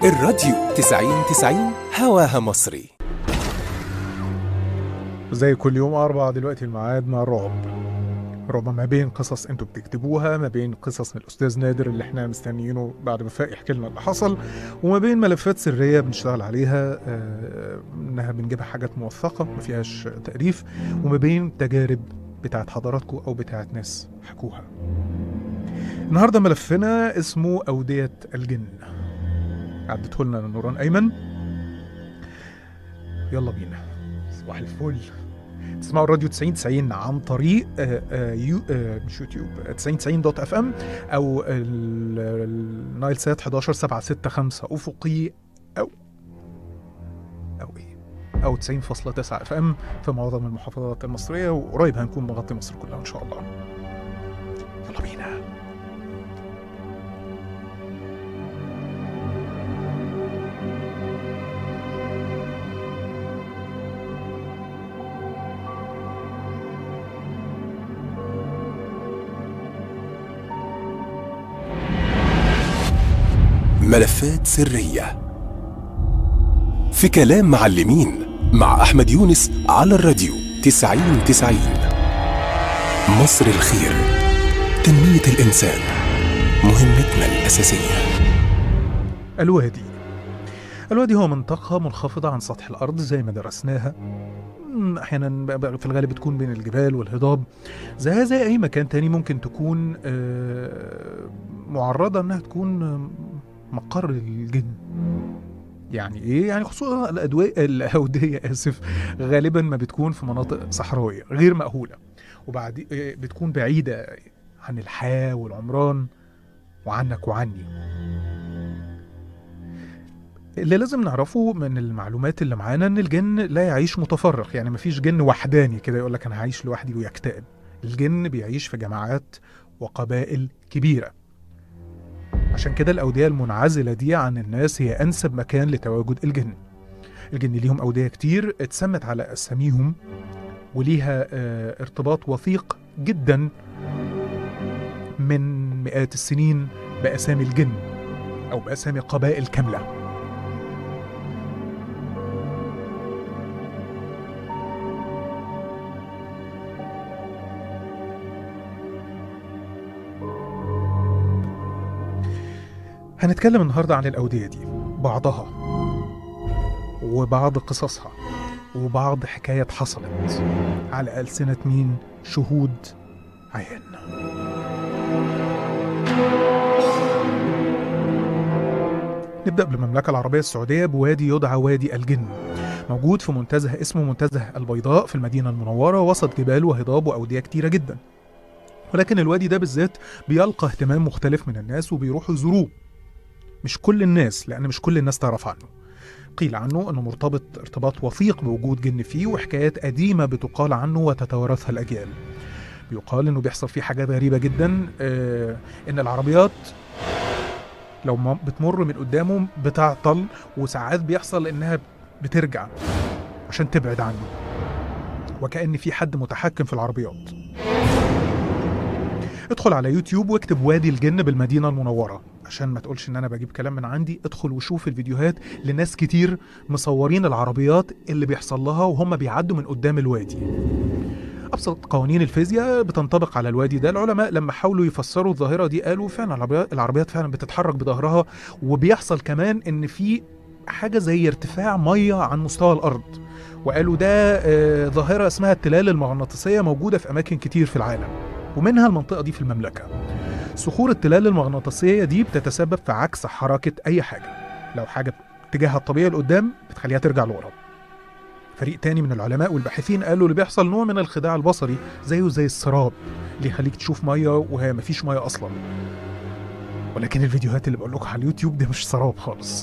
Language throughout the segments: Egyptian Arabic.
الراديو 90 90 هواها مصري زي كل يوم أربعة دلوقتي الميعاد مع الرعب رعب ما بين قصص انتوا بتكتبوها ما بين قصص من الأستاذ نادر اللي احنا مستنيينه بعد ما فاق يحكي لنا اللي حصل وما بين ملفات سرية بنشتغل عليها آه، إنها بنجيبها حاجات موثقة ما فيهاش تأليف وما بين تجارب بتاعت حضراتكم أو بتاعت ناس حكوها النهاردة ملفنا اسمه أودية الجن عدته لنا نوران أيمن يلا بينا صباح الفل تسمعوا الراديو 90 90 عن طريق آه، آه، يو آه، مش يوتيوب 90 90 دوت اف ام او ال- النايل سات 11 7 6 5 افقي او او ايه او 90.9 اف ام في معظم المحافظات المصريه وقريب هنكون مغطي مصر كلها ان شاء الله يلا بينا ملفات سرية في كلام معلمين مع أحمد يونس على الراديو 90 90 مصر الخير تنمية الإنسان مهمتنا الأساسية الوادي الوادي هو منطقة منخفضة عن سطح الأرض زي ما درسناها مم، أحيانا ب- ب- في الغالب بتكون بين الجبال والهضاب زيها زي أي مكان تاني ممكن تكون آه، معرضة إنها تكون آه، مقر للجن يعني ايه يعني خصوصا الادويه الاوديه اسف غالبا ما بتكون في مناطق صحراويه غير مأهوله وبعد آه، بتكون بعيده عن الحياه والعمران وعنك وعني اللي لازم نعرفه من المعلومات اللي معانا ان الجن لا يعيش متفرق يعني مفيش جن وحداني كده يقول لك انا هعيش لوحدي ويكتئب الجن بيعيش في جماعات وقبائل كبيره عشان كده الاوديه المنعزله دي عن الناس هي انسب مكان لتواجد الجن الجن ليهم اوديه كتير اتسمت على اساميهم وليها آه، ارتباط وثيق جدا من مئات السنين باسامي الجن او باسامي قبائل كامله هنتكلم النهارده عن الأودية دي بعضها وبعض قصصها وبعض حكايات حصلت على ألسنة مين شهود عيان نبدأ بالمملكة العربية السعودية بوادي يدعى وادي الجن موجود في منتزه اسمه منتزه البيضاء في المدينة المنورة وسط جبال وهضاب وأودية كتيرة جدا ولكن الوادي ده بالذات بيلقى اهتمام مختلف من الناس وبيروحوا يزوروه مش كل الناس لأن مش كل الناس تعرف عنه قيل عنه أنه مرتبط ارتباط وثيق بوجود جن فيه وحكايات قديمة بتقال عنه وتتوارثها الأجيال بيقال أنه بيحصل فيه حاجات غريبة جدا آه إن العربيات لو ما بتمر من قدامه بتعطل وساعات بيحصل إنها بترجع عشان تبعد عنه وكأن في حد متحكم في العربيات ادخل على يوتيوب واكتب وادي الجن بالمدينة المنورة عشان ما تقولش ان انا بجيب كلام من عندي ادخل وشوف الفيديوهات لناس كتير مصورين العربيات اللي بيحصل لها وهم بيعدوا من قدام الوادي ابسط قوانين الفيزياء بتنطبق على الوادي ده العلماء لما حاولوا يفسروا الظاهره دي قالوا فعلا العربيات العربيات فعلا بتتحرك بظهرها وبيحصل كمان ان في حاجه زي ارتفاع ميه عن مستوى الارض وقالوا ده آه، ظاهره اسمها التلال المغناطيسيه موجوده في اماكن كتير في العالم ومنها المنطقه دي في المملكه صخور التلال المغناطيسيه دي بتتسبب في عكس حركه اي حاجه لو حاجه اتجاهها الطبيعي لقدام بتخليها ترجع لورا فريق تاني من العلماء والباحثين قالوا اللي بيحصل نوع من الخداع البصري زيه زي السراب اللي يخليك تشوف ميه وهي مفيش ميه اصلا ولكن الفيديوهات اللي بقول لكم على اليوتيوب ده مش سراب خالص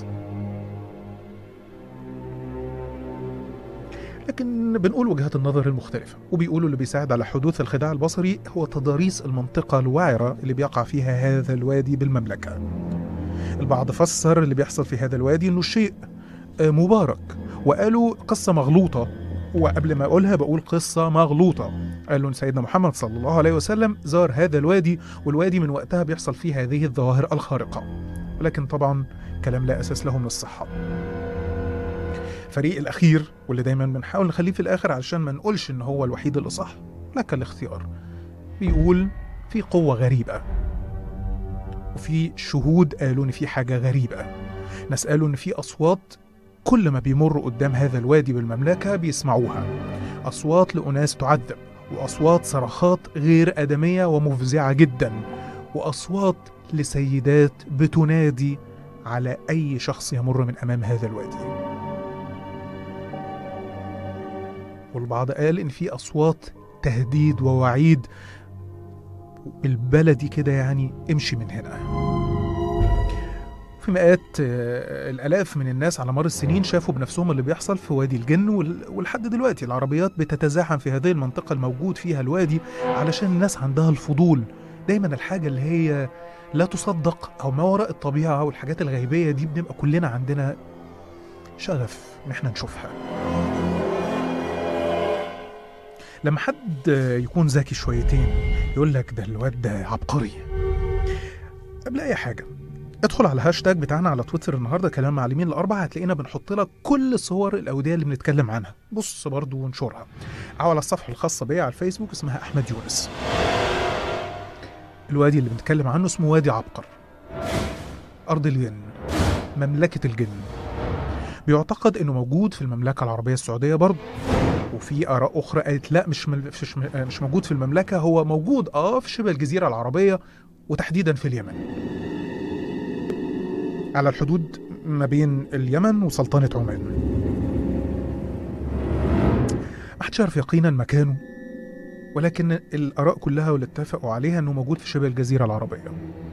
لكن بنقول وجهات النظر المختلفة وبيقولوا اللي بيساعد على حدوث الخداع البصري هو تضاريس المنطقة الوعرة اللي بيقع فيها هذا الوادي بالمملكة البعض فسر اللي بيحصل في هذا الوادي انه شيء آه، مبارك وقالوا قصة مغلوطة وقبل ما اقولها بقول قصة مغلوطة قالوا ان سيدنا محمد صلى الله عليه وسلم زار هذا الوادي والوادي من وقتها بيحصل فيه هذه الظواهر الخارقة ولكن طبعا كلام لا أساس له من الصحة الفريق الأخير واللي دايما بنحاول نخليه في الآخر علشان ما نقولش إن هو الوحيد اللي صح لك الاختيار بيقول في قوة غريبة وفي شهود قالوا إن في حاجة غريبة ناس قالوا إن في أصوات كل ما بيمروا قدام هذا الوادي بالمملكة بيسمعوها أصوات لأناس تعذب وأصوات صرخات غير آدمية ومفزعة جدا وأصوات لسيدات بتنادي على أي شخص يمر من أمام هذا الوادي والبعض قال إن في أصوات تهديد ووعيد بالبلدي كده يعني امشي من هنا في مئات آه، الآلاف من الناس على مر السنين شافوا بنفسهم اللي بيحصل في وادي الجن وال- ولحد دلوقتي العربيات بتتزاحم في هذه المنطقة الموجود فيها الوادي علشان الناس عندها الفضول دايما الحاجة اللي هي لا تصدق أو ما وراء الطبيعة أو الحاجات الغيبية دي بنبقى كلنا عندنا شغف إن احنا نشوفها لما حد يكون ذكي شويتين يقول لك ده الواد ده عبقري قبل أي حاجة ادخل على الهاشتاج بتاعنا على تويتر النهارده كلام معلمين الاربع هتلاقينا بنحط لك كل صور الاوديه اللي بنتكلم عنها بص برضو وانشرها او على الصفحه الخاصه بيا على الفيسبوك اسمها احمد يونس الوادي اللي بنتكلم عنه اسمه وادي عبقر ارض الجن مملكه الجن بيعتقد انه موجود في المملكه العربيه السعوديه برضه وفي اراء اخرى قالت لا مش مل- مش مش موجود في المملكه هو موجود اه في شبه الجزيره العربيه وتحديدا في اليمن على الحدود ما بين اليمن وسلطنة عمان محدش يعرف يقينا مكانه ولكن الآراء كلها واللي اتفقوا عليها أنه موجود في شبه الجزيرة العربية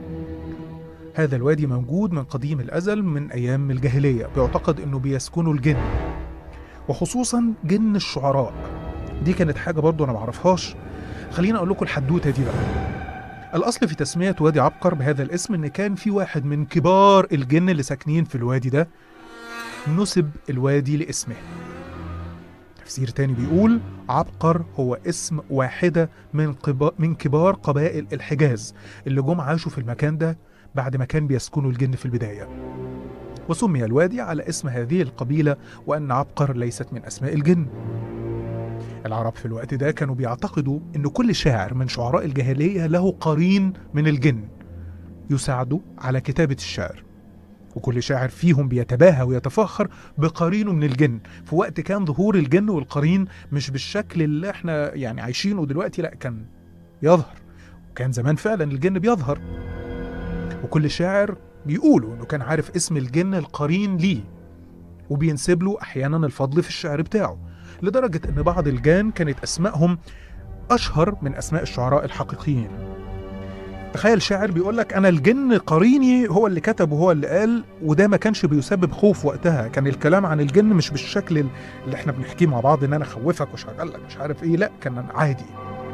هذا الوادي موجود من قديم الأزل من أيام الجاهلية بيعتقد أنه بيسكنه الجن وخصوصا جن الشعراء دي كانت حاجة برضو أنا معرفهاش خليني أقول لكم الحدوتة دي بقى الأصل في تسمية وادي عبقر بهذا الاسم إن كان في واحد من كبار الجن اللي ساكنين في الوادي ده نسب الوادي لاسمه تفسير تاني بيقول عبقر هو اسم واحدة من, قبا من كبار قبائل الحجاز اللي جم عاشوا في المكان ده بعد ما كان بيسكنوا الجن في البداية وسمي الوادي على اسم هذه القبيلة وأن عبقر ليست من أسماء الجن العرب في الوقت ده كانوا بيعتقدوا ان كل شاعر من شعراء الجاهليه له قرين من الجن يساعده على كتابه الشعر وكل شاعر فيهم بيتباهى ويتفاخر بقرينه من الجن في وقت كان ظهور الجن والقرين مش بالشكل اللي احنا يعني عايشينه دلوقتي لا كان يظهر وكان زمان فعلا الجن بيظهر وكل شاعر بيقولوا انه كان عارف اسم الجن القرين ليه وبينسب له احيانا الفضل في الشعر بتاعه لدرجة إن بعض الجان كانت أسمائهم أشهر من أسماء الشعراء الحقيقيين تخيل شاعر بيقول لك أنا الجن قريني هو اللي كتب وهو اللي قال وده ما كانش بيسبب خوف وقتها كان الكلام عن الجن مش بالشكل اللي احنا بنحكيه مع بعض إن أنا أخوفك وشغل لك مش عارف إيه لا كان عادي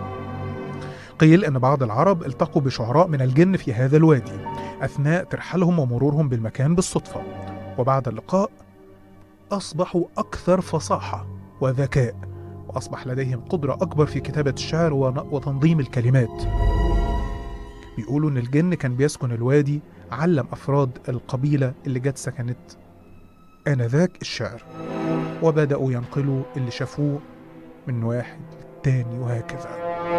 قيل أن بعض العرب التقوا بشعراء من الجن في هذا الوادي أثناء ترحالهم ومرورهم بالمكان بالصدفة وبعد اللقاء أصبحوا أكثر فصاحة وذكاء وأصبح لديهم قدرة أكبر في كتابة الشعر ون- وتنظيم الكلمات بيقولوا إن الجن كان بيسكن الوادي علم أفراد القبيلة اللي جت سكنت آنذاك الشعر وبدأوا ينقلوا اللي شافوه من واحد للتاني وهكذا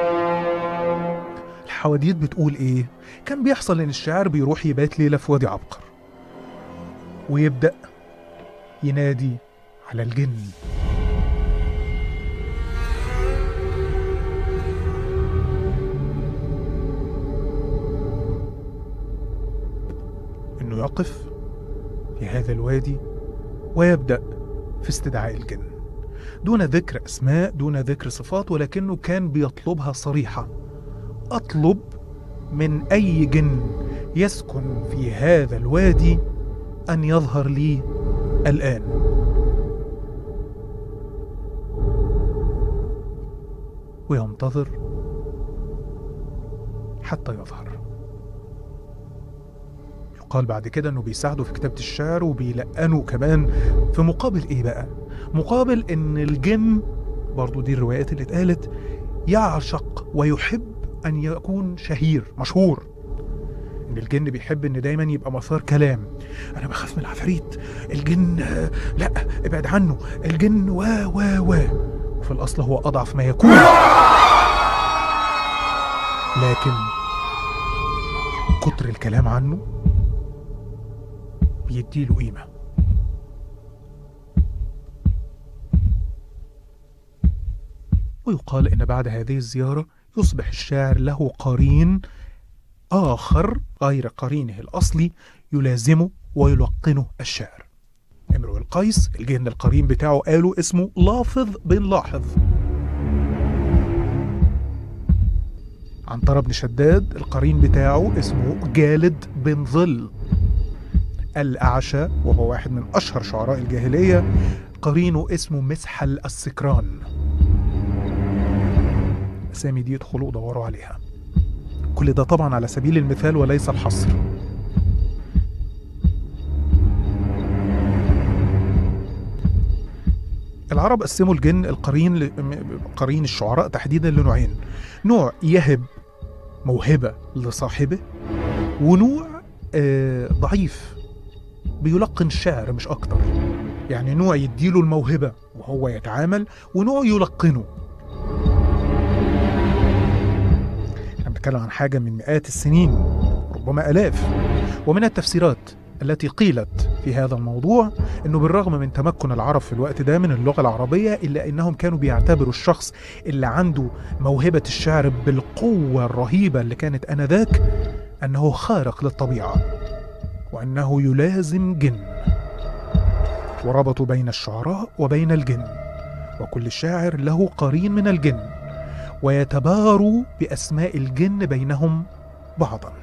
الحواديت بتقول إيه؟ كان بيحصل إن الشاعر بيروح يبات ليلة في وادي عبقر ويبدأ ينادي على الجن انه يقف في هذا الوادي ويبدا في استدعاء الجن دون ذكر اسماء دون ذكر صفات ولكنه كان بيطلبها صريحه اطلب من اي جن يسكن في هذا الوادي ان يظهر لي الان وينتظر حتى يظهر يقال بعد كده انه بيساعده في كتابة الشعر وبيلقنه كمان في مقابل ايه بقى؟ مقابل ان الجن برضو دي الروايات اللي اتقالت يعشق ويحب ان يكون شهير مشهور ان الجن بيحب ان دايما يبقى مثار كلام انا بخاف من العفاريت الجن آه، لا ابعد عنه الجن و و و وفي الاصل هو اضعف ما يكون لكن كتر الكلام عنه بيديله قيمه ويقال ان بعد هذه الزياره يصبح الشاعر له قرين آخر غير قرينه الأصلي يلازمه ويلقنه الشعر امرؤ القيس الجن القرين بتاعه قالوا اسمه لافظ بن لاحظ عنترة بن شداد القرين بتاعه اسمه جالد بن ظل الأعشى وهو واحد من أشهر شعراء الجاهلية قرينه اسمه مسحل السكران الأسامي دي ادخلوا ودوروا عليها كل ده طبعا على سبيل المثال وليس الحصر العرب قسموا الجن القرين ل... م- قرين الشعراء تحديدا لنوعين نوع يهب موهبة لصاحبه ونوع آه ضعيف بيلقن الشعر مش أكتر يعني نوع يديله الموهبة وهو يتعامل ونوع يلقنه احنا بنتكلم عن حاجة من مئات السنين ربما آلاف ومن التفسيرات التي قيلت في هذا الموضوع انه بالرغم من تمكن العرب في الوقت ده من اللغة العربية الا انهم كانوا بيعتبروا الشخص اللي عنده موهبة الشعر بالقوة الرهيبة اللي كانت انذاك انه خارق للطبيعة وانه يلازم جن وربطوا بين الشعراء وبين الجن وكل شاعر له قرين من الجن ويتباروا بأسماء الجن بينهم بعضا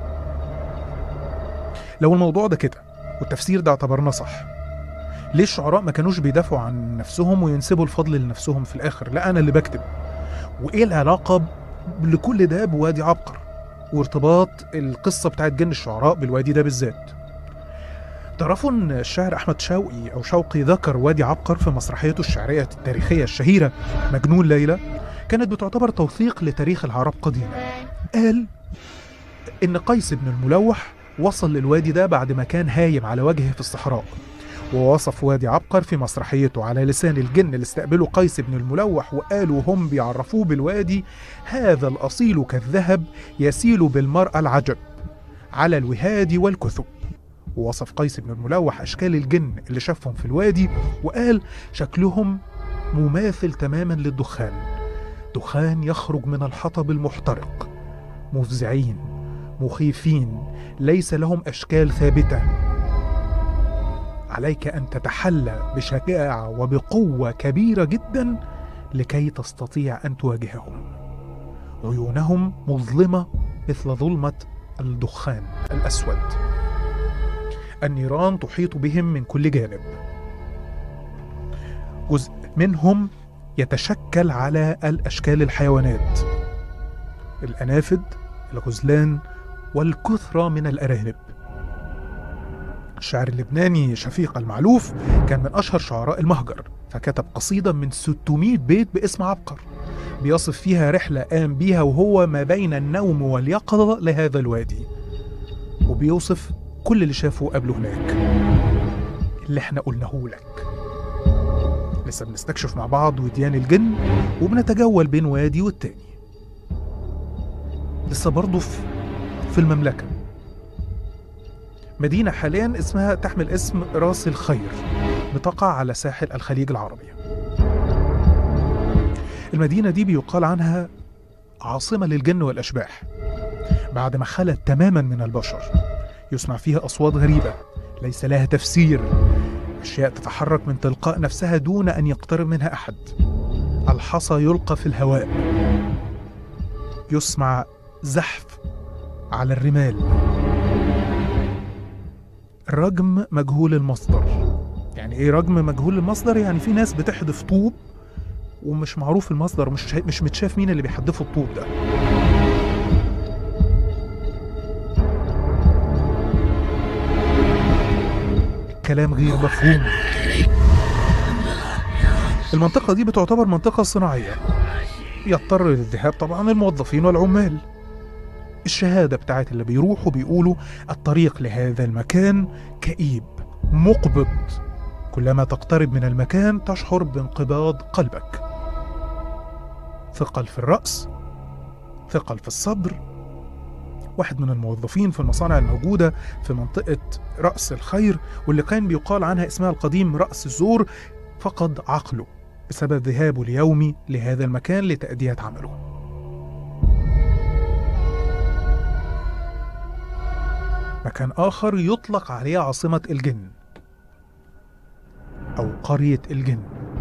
لو الموضوع ده كده والتفسير ده اعتبرناه صح ليه الشعراء ما كانوش بيدافعوا عن نفسهم وينسبوا الفضل لنفسهم في الآخر لا أنا اللي بكتب وإيه العلاقة ب- لكل ده بوادي عبقر وارتباط القصة بتاعت جن الشعراء بالوادي ده بالذات تعرفوا ان الشاعر احمد شوقي او شوقي ذكر وادي عبقر في مسرحيته الشعريه التاريخيه الشهيره مجنون ليلى كانت بتعتبر توثيق لتاريخ العرب قديما قال إن قيس بن الملوح وصل للوادي ده بعد ما كان هايم على وجهه في الصحراء ووصف وادي عبقر في مسرحيته على لسان الجن اللي استقبلوا قيس بن الملوح وقالوا هم بيعرفوه بالوادي هذا الأصيل كالذهب يسيل بالمرأة العجب على الوهاد والكثب ووصف قيس بن الملوح أشكال الجن اللي شافهم في الوادي وقال شكلهم مماثل تماما للدخان دخان يخرج من الحطب المحترق مفزعين مخيفين ليس لهم اشكال ثابته عليك ان تتحلى بشجاعه وبقوه كبيره جدا لكي تستطيع ان تواجههم عيونهم مظلمه مثل ظلمه الدخان الاسود النيران تحيط بهم من كل جانب جزء منهم يتشكل على الأشكال الحيوانات الأنافد الغزلان والكثرة من الأرانب الشاعر اللبناني شفيق المعلوف كان من أشهر شعراء المهجر فكتب قصيدة من 600 بيت باسم عبقر بيصف فيها رحلة قام بيها وهو ما بين النوم واليقظة لهذا الوادي وبيوصف كل اللي شافه قبله هناك اللي احنا قلناه لك لسه بنستكشف مع بعض وديان الجن وبنتجول بين وادي والتاني لسه برضه في, في المملكة مدينة حاليا اسمها تحمل اسم راس الخير بتقع على ساحل الخليج العربي المدينة دي بيقال عنها عاصمة للجن والأشباح بعد ما خلت تماما من البشر يسمع فيها أصوات غريبة ليس لها تفسير أشياء تتحرك من تلقاء نفسها دون أن يقترب منها أحد الحصى يلقى في الهواء يسمع زحف على الرمال رجم مجهول المصدر يعني ايه رجم مجهول المصدر يعني في ناس بتحدف طوب ومش معروف المصدر مش مش متشاف مين اللي بيحدفوا الطوب ده كلام غير مفهوم المنطقة دي بتعتبر منطقة صناعية يضطر للذهاب طبعا الموظفين والعمال الشهادة بتاعت اللي بيروحوا بيقولوا الطريق لهذا المكان كئيب مقبض كلما تقترب من المكان تشعر بانقباض قلبك ثقل في الرأس ثقل في الصدر واحد من الموظفين في المصانع الموجودة في منطقة رأس الخير واللي كان بيقال عنها اسمها القديم رأس الزور فقد عقله بسبب ذهابه اليومي لهذا المكان لتأدية عمله مكان آخر يطلق عليه عاصمة الجن أو قرية الجن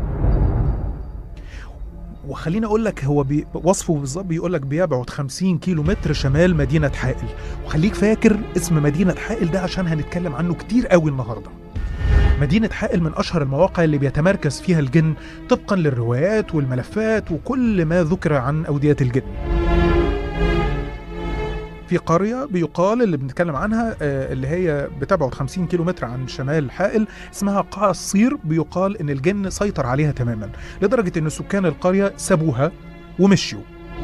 وخليني اقول لك هو بي وصفه بالظبط بيقول لك بيبعد 50 كيلو متر شمال مدينه حائل وخليك فاكر اسم مدينه حائل ده عشان هنتكلم عنه كتير قوي النهارده مدينة حائل من أشهر المواقع اللي بيتمركز فيها الجن طبقا للروايات والملفات وكل ما ذكر عن أودية الجن في قرية بيقال اللي بنتكلم عنها آه، اللي هي بتبعد 50 كيلو متر عن شمال حائل اسمها قاع الصير بيقال ان الجن سيطر عليها تماما لدرجة ان سكان القرية سابوها ومشيوا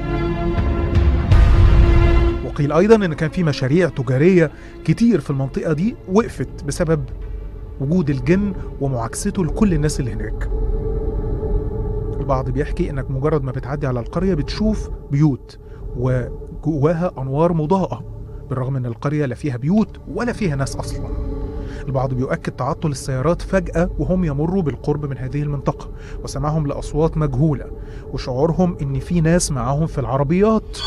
وقيل ايضا ان كان في مشاريع تجارية كتير في المنطقة دي وقفت بسبب وجود الجن ومعاكسته لكل الناس اللي هناك البعض بيحكي انك مجرد ما بتعدي على القرية بتشوف بيوت وجواها انوار مضاءة بالرغم ان القرية لا فيها بيوت ولا فيها ناس اصلا البعض بيؤكد تعطل السيارات فجأة وهم يمروا بالقرب من هذه المنطقة وسماعهم لأصوات مجهولة وشعورهم إن في ناس معاهم في العربيات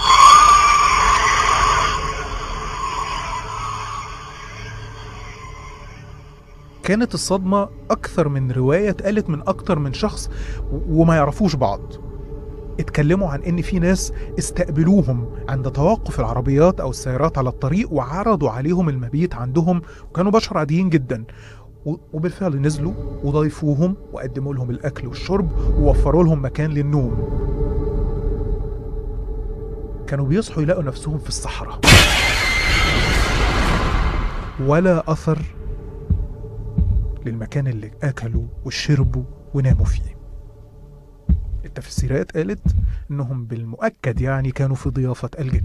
كانت الصدمة أكثر من رواية اتقالت من أكثر من شخص و- وما يعرفوش بعض اتكلموا عن ان في ناس استقبلوهم عند توقف العربيات او السيارات على الطريق وعرضوا عليهم المبيت عندهم وكانوا بشر عاديين جدا و- وبالفعل نزلوا وضيفوهم وقدموا لهم الاكل والشرب ووفروا لهم مكان للنوم كانوا بيصحوا يلاقوا نفسهم في الصحراء ولا اثر للمكان اللي اكلوا وشربوا وناموا فيه التفسيرات قالت انهم بالمؤكد يعني كانوا في ضيافة الجن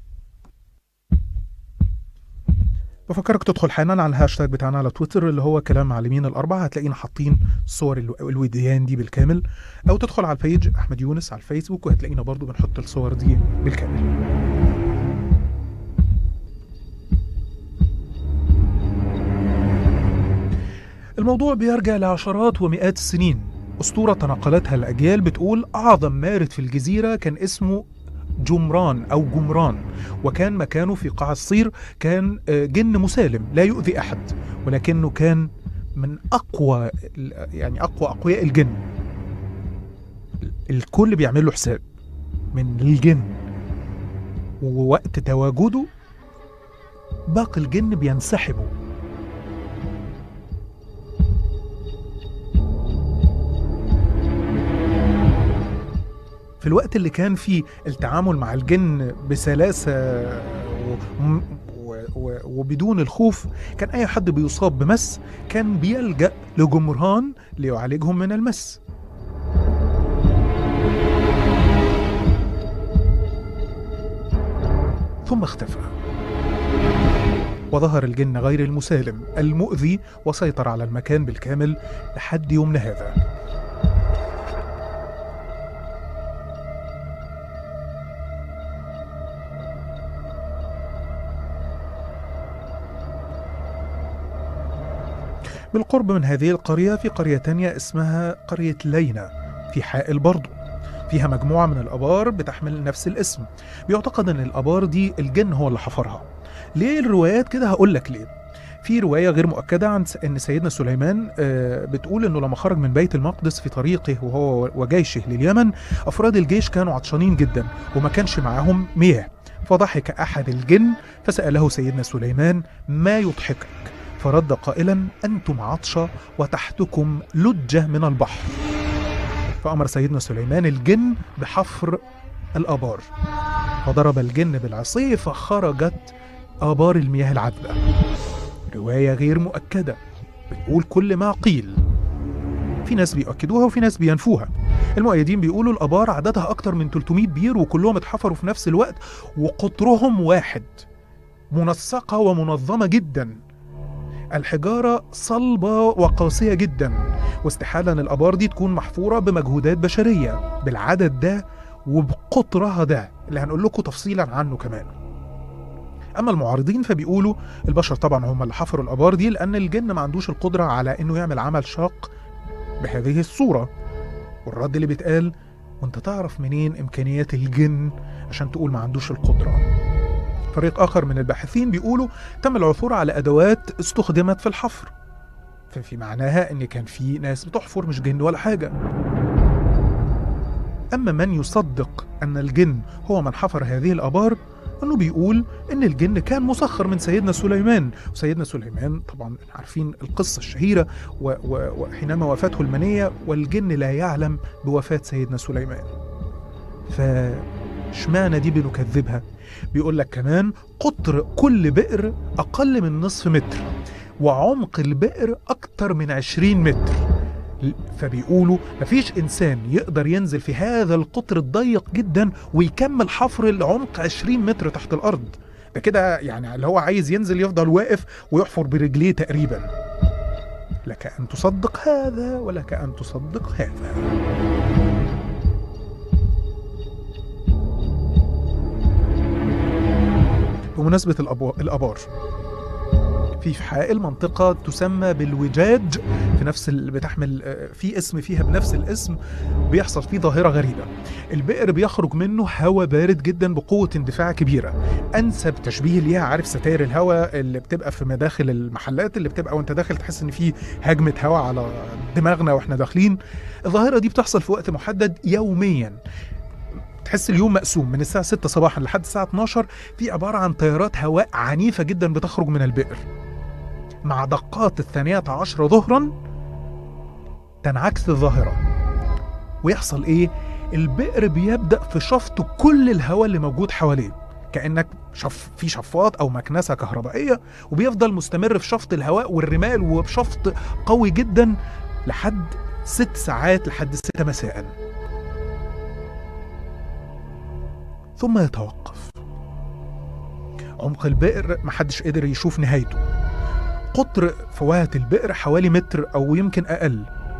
بفكرك تدخل حالا على الهاشتاج بتاعنا على تويتر اللي هو كلام معلمين الأربعة هتلاقينا حاطين صور الو- الوديان دي بالكامل أو تدخل على البيج أحمد يونس على الفيسبوك وهتلاقينا برضو بنحط الصور دي بالكامل الموضوع بيرجع لعشرات ومئات السنين أسطورة تناقلتها الأجيال بتقول أعظم مارد في الجزيرة كان اسمه جمران أو جمران وكان مكانه في قاع الصير كان آه، جن مسالم لا يؤذي أحد ولكنه كان من أقوى يعني أقوى أقوياء الجن الكل بيعمل له حساب من الجن ووقت تواجده باقي الجن بينسحبوا في الوقت اللي كان فيه التعامل مع الجن بسلاسة و... و... و... وبدون الخوف كان أي حد بيصاب بمس كان بيلجأ لجمران ليعالجهم من المس ثم اختفى وظهر الجن غير المسالم المؤذي وسيطر على المكان بالكامل لحد يومنا هذا بالقرب من هذه القرية في قرية تانية اسمها قرية لينا في حائل برضو فيها مجموعة من الآبار بتحمل نفس الاسم بيعتقد أن الآبار دي الجن هو اللي حفرها ليه الروايات كده هقول لك ليه في رواية غير مؤكدة عن س- أن سيدنا سليمان آه، بتقول أنه لما خرج من بيت المقدس في طريقه وهو وجيشه لليمن أفراد الجيش كانوا عطشانين جدا وما كانش معاهم مياه فضحك أحد الجن فسأله سيدنا سليمان ما يضحكك فرد قائلا أنتم عطشة وتحتكم لجة من البحر فأمر سيدنا سليمان الجن بحفر الآبار فضرب الجن بالعصي فخرجت آبار المياه العذبة رواية غير مؤكدة بتقول كل ما قيل في ناس بيؤكدوها وفي ناس بينفوها المؤيدين بيقولوا الابار عددها اكتر من 300 بير وكلهم اتحفروا في نفس الوقت وقطرهم واحد منسقه ومنظمه جدا الحجاره صلبه وقاسيه جدا واستحاله ان الابار دي تكون محفوره بمجهودات بشريه بالعدد ده وبقطرها ده اللي هنقول لكم تفصيلا عنه كمان اما المعارضين فبيقولوا البشر طبعا هم اللي حفروا الابار دي لان الجن ما عندوش القدره على انه يعمل عمل شاق بهذه الصوره والرد اللي بيتقال وانت تعرف منين امكانيات الجن عشان تقول ما عندوش القدره فريق اخر من الباحثين بيقولوا تم العثور على ادوات استخدمت في الحفر ففي معناها ان كان في ناس بتحفر مش جن ولا حاجه اما من يصدق ان الجن هو من حفر هذه الابار انه بيقول ان الجن كان مسخر من سيدنا سليمان وسيدنا سليمان طبعا عارفين القصه الشهيره و- و- وحينما وافته المنيه والجن لا يعلم بوفاه سيدنا سليمان فاشمعنى دي بنكذبها بيقول لك كمان قطر كل بئر اقل من نصف متر وعمق البئر اكتر من 20 متر فبيقولوا مفيش انسان يقدر ينزل في هذا القطر الضيق جدا ويكمل حفر العمق 20 متر تحت الارض ده كده يعني اللي هو عايز ينزل يفضل واقف ويحفر برجليه تقريبا لك ان تصدق هذا ولك ان تصدق هذا بمناسبة الأبو- الآبار في في حائل منطقة تسمى بالوجاج في نفس ال... بتحمل آه، في اسم فيها بنفس الاسم بيحصل فيه ظاهرة غريبة البئر بيخرج منه هواء بارد جدا بقوة اندفاع كبيرة أنسب تشبيه ليها عارف ستاير الهواء اللي بتبقى في مداخل المحلات اللي بتبقى وانت داخل تحس ان في هجمة هواء على دماغنا واحنا داخلين الظاهرة دي بتحصل في وقت محدد يوميا تحس اليوم مقسوم من الساعة 6 صباحا لحد الساعة 12 في عبارة عن تيارات هواء عنيفة جدا بتخرج من البئر مع دقات الثانية عشر ظهرا تنعكس الظاهرة ويحصل ايه البئر بيبدأ في شفط كل الهواء اللي موجود حواليه كأنك شف في شفاط أو مكنسة كهربائية وبيفضل مستمر في شفط الهواء والرمال وبشفط قوي جدا لحد ست ساعات لحد ستة مساء ثم يتوقف عمق البئر محدش قدر يشوف نهايته قطر فوهة البئر حوالي متر أو يمكن أقل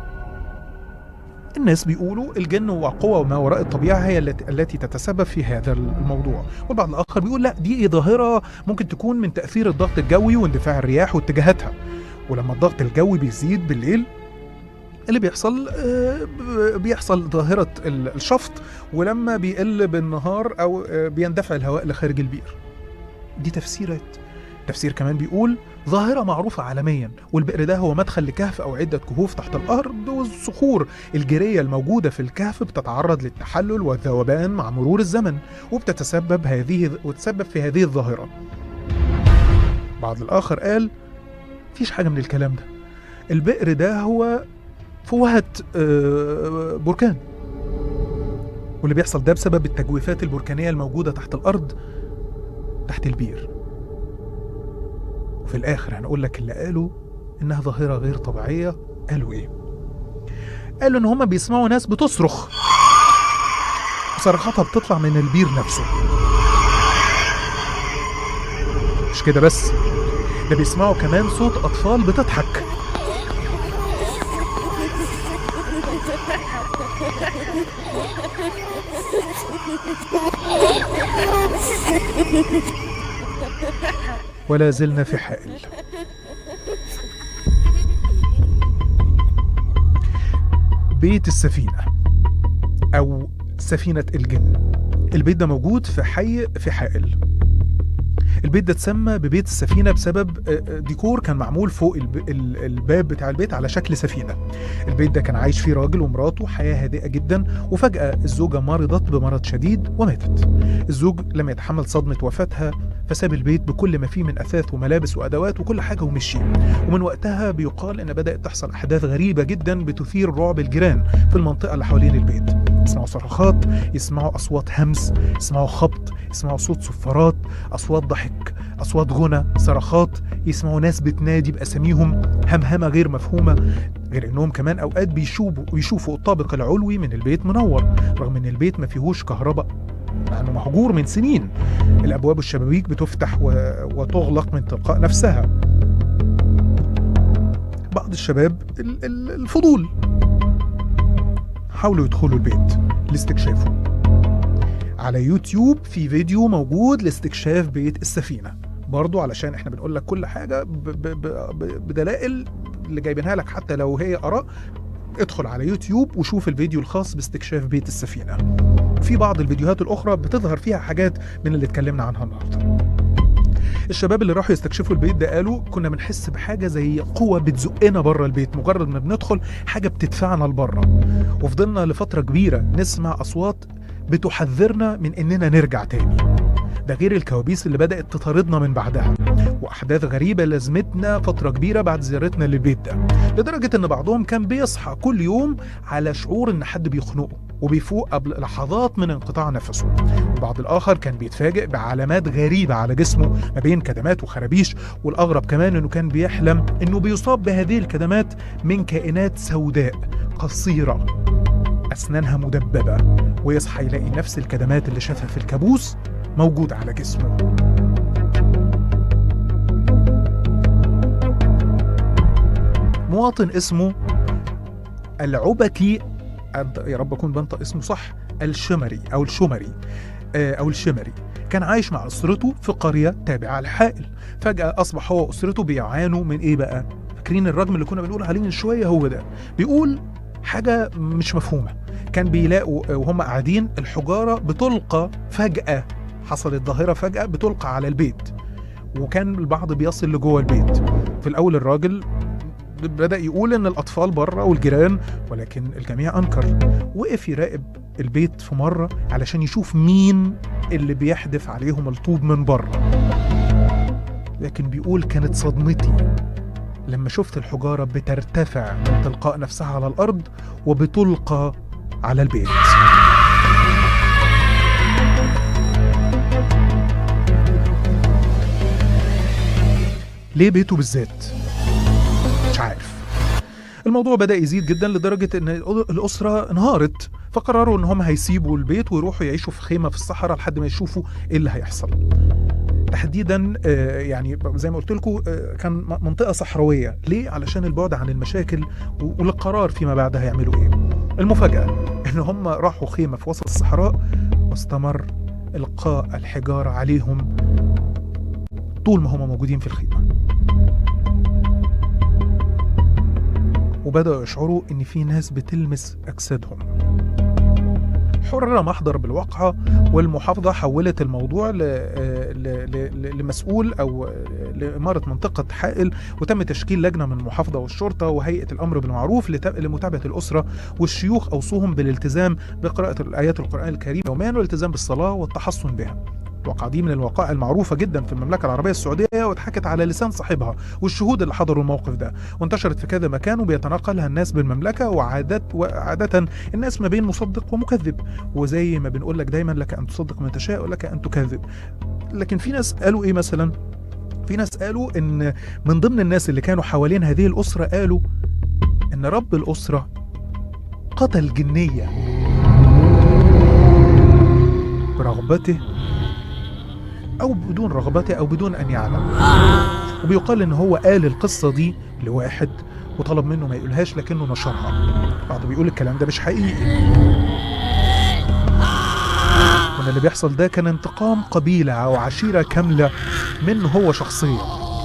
الناس بيقولوا الجن وقوى ما وراء الطبيعة هي التي, التي تتسبب في هذا الموضوع والبعض الآخر بيقول لا دي ظاهرة ممكن تكون من تأثير الضغط الجوي واندفاع الرياح واتجاهاتها ولما الضغط الجوي بيزيد بالليل اللي بيحصل آه، ب- بيحصل ظاهرة ال- الشفط ولما بيقل بالنهار أو آه، بيندفع الهواء لخارج البير دي تفسيرات تفسير كمان بيقول ظاهرة معروفة عالميا والبئر ده هو مدخل لكهف أو عدة كهوف تحت الأرض والصخور الجيرية الموجودة في الكهف بتتعرض للتحلل والذوبان مع مرور الزمن وبتتسبب هذه وتسبب في هذه الظاهرة بعض الآخر قال مفيش حاجة من الكلام ده البئر ده هو فوهة آه، بركان واللي بيحصل ده بسبب التجويفات البركانية الموجودة تحت الأرض تحت البير وفي الآخر هنقول لك اللي قالوا إنها ظاهرة غير طبيعية قالوا إيه؟ قالوا إن هما بيسمعوا ناس بتصرخ وصرخاتها بتطلع من البير نفسه مش كده بس ده بيسمعوا كمان صوت أطفال بتضحك ولا زلنا في حائل بيت السفينة أو سفينة الجن البيت ده موجود في حي في حائل البيت ده اتسمى ببيت السفينة بسبب آه، آه، ديكور كان معمول فوق الب- ال- الباب بتاع البيت على شكل سفينة البيت ده كان عايش فيه راجل ومراته حياة هادئة جدا وفجأة الزوجة مرضت بمرض شديد وماتت الزوج لم يتحمل صدمة وفاتها فساب البيت بكل ما فيه من أثاث وملابس وأدوات وكل حاجة ومشي ومن وقتها بيقال إن بدأت تحصل أحداث غريبة جدا بتثير رعب الجيران في المنطقة اللي حوالين البيت يسمعوا صرخات يسمعوا أصوات همس يسمعوا خبط يسمعوا صوت صفارات أصوات ضحك أصوات غنى صرخات يسمعوا ناس بتنادي بأساميهم همهمة غير مفهومة غير إنهم كمان أوقات بيشوفوا ويشوفوا الطابق العلوي من البيت منور رغم إن البيت ما فيهوش كهرباء مع إنه مهجور من سنين الأبواب والشبابيك بتفتح و... وتغلق من تلقاء نفسها بعض الشباب ال- ال- الفضول حاولوا يدخلوا البيت لاستكشافه على يوتيوب في فيديو موجود لاستكشاف بيت السفينة برضو علشان احنا بنقول لك كل حاجة ب ب ب ب بدلائل اللي جايبينها لك حتى لو هي آراء ادخل على يوتيوب وشوف الفيديو الخاص باستكشاف بيت السفينة في بعض الفيديوهات الأخرى بتظهر فيها حاجات من اللي اتكلمنا عنها النهارده الشباب اللي راحوا يستكشفوا البيت ده قالوا كنا بنحس بحاجه زي قوه بتزقنا بره البيت مجرد ما بندخل حاجه بتدفعنا لبره وفضلنا لفتره كبيره نسمع اصوات بتحذرنا من اننا نرجع تاني ده غير الكوابيس اللي بدات تطاردنا من بعدها واحداث غريبه لازمتنا فتره كبيره بعد زيارتنا للبيت ده لدرجه ان بعضهم كان بيصحى كل يوم على شعور ان حد بيخنقه وبيفوق قبل لحظات من انقطاع نفسه البعض الآخر كان بيتفاجئ بعلامات غريبة على جسمه ما بين كدمات وخرابيش والأغرب كمان إنه كان بيحلم إنه بيصاب بهذه الكدمات من كائنات سوداء قصيرة أسنانها مدببة ويصحى يلاقي نفس الكدمات اللي شافها في الكابوس موجودة على جسمه مواطن اسمه العبكي أنت- يا رب أكون بنطق اسمه صح الشمري أو الشمري آه، أو الشمري كان عايش مع أسرته في قرية تابعة لحائل فجأة أصبح هو وأسرته بيعانوا من إيه بقى؟ فاكرين الرجم اللي كنا بنقول عليه من شوية هو ده بيقول حاجة مش مفهومة كان بيلاقوا آه، وهم قاعدين الحجارة بتلقى فجأة حصلت ظاهرة فجأة بتلقى على البيت وكان البعض بيصل لجوه البيت في الأول الراجل بدأ يقول إن الأطفال بره والجيران ولكن الجميع أنكر وقف يراقب البيت في مرة علشان يشوف مين اللي بيحدف عليهم الطوب من بره لكن بيقول كانت صدمتي لما شفت الحجارة بترتفع من تلقاء نفسها على الأرض وبتلقى على البيت ليه بيته بالذات؟ مش عارف الموضوع بدأ يزيد جدا لدرجة إن الأسرة انهارت فقرروا إن هم هيسيبوا البيت ويروحوا يعيشوا في خيمة في الصحراء لحد ما يشوفوا إيه اللي هيحصل. تحديدا آه، يعني زي ما قلت لكم كان م- منطقة صحراوية، ليه؟ علشان البعد عن المشاكل و- والقرار فيما بعد هيعملوا إيه. المفاجأة إن هم راحوا خيمة في وسط الصحراء واستمر إلقاء الحجارة عليهم طول ما هم موجودين في الخيمة. وبدأوا يشعروا إن في ناس بتلمس أجسادهم حرر محضر بالواقعة والمحافظة حولت الموضوع ل... ل... ل... لمسؤول أو لإمارة منطقة حائل وتم تشكيل لجنة من المحافظة والشرطة وهيئة الأمر بالمعروف لت... لمتابعة الأسرة والشيوخ أوصوهم بالالتزام بقراءة الآيات القرآن الكريم يوميا والالتزام بالصلاة والتحصن بها الواقعة دي من الوقائع المعروفة جدا في المملكة العربية السعودية واتحكت على لسان صاحبها والشهود اللي حضروا الموقف ده وانتشرت في كذا مكان وبيتناقلها الناس بالمملكة وعادات وعادة الناس ما بين مصدق ومكذب وزي ما بنقول لك دايما لك أن تصدق من تشاء ولك أن تكذب لكن في ناس قالوا إيه مثلا في ناس قالوا إن من ضمن الناس اللي كانوا حوالين هذه الأسرة قالوا إن رب الأسرة قتل جنية برغبته أو بدون رغبته أو بدون أن يعلم وبيقال إن هو قال القصة دي لواحد وطلب منه ما يقولهاش لكنه نشرها بعض بيقول الكلام ده مش حقيقي وان اللي بيحصل ده كان انتقام قبيلة أو عشيرة كاملة منه هو شخصيا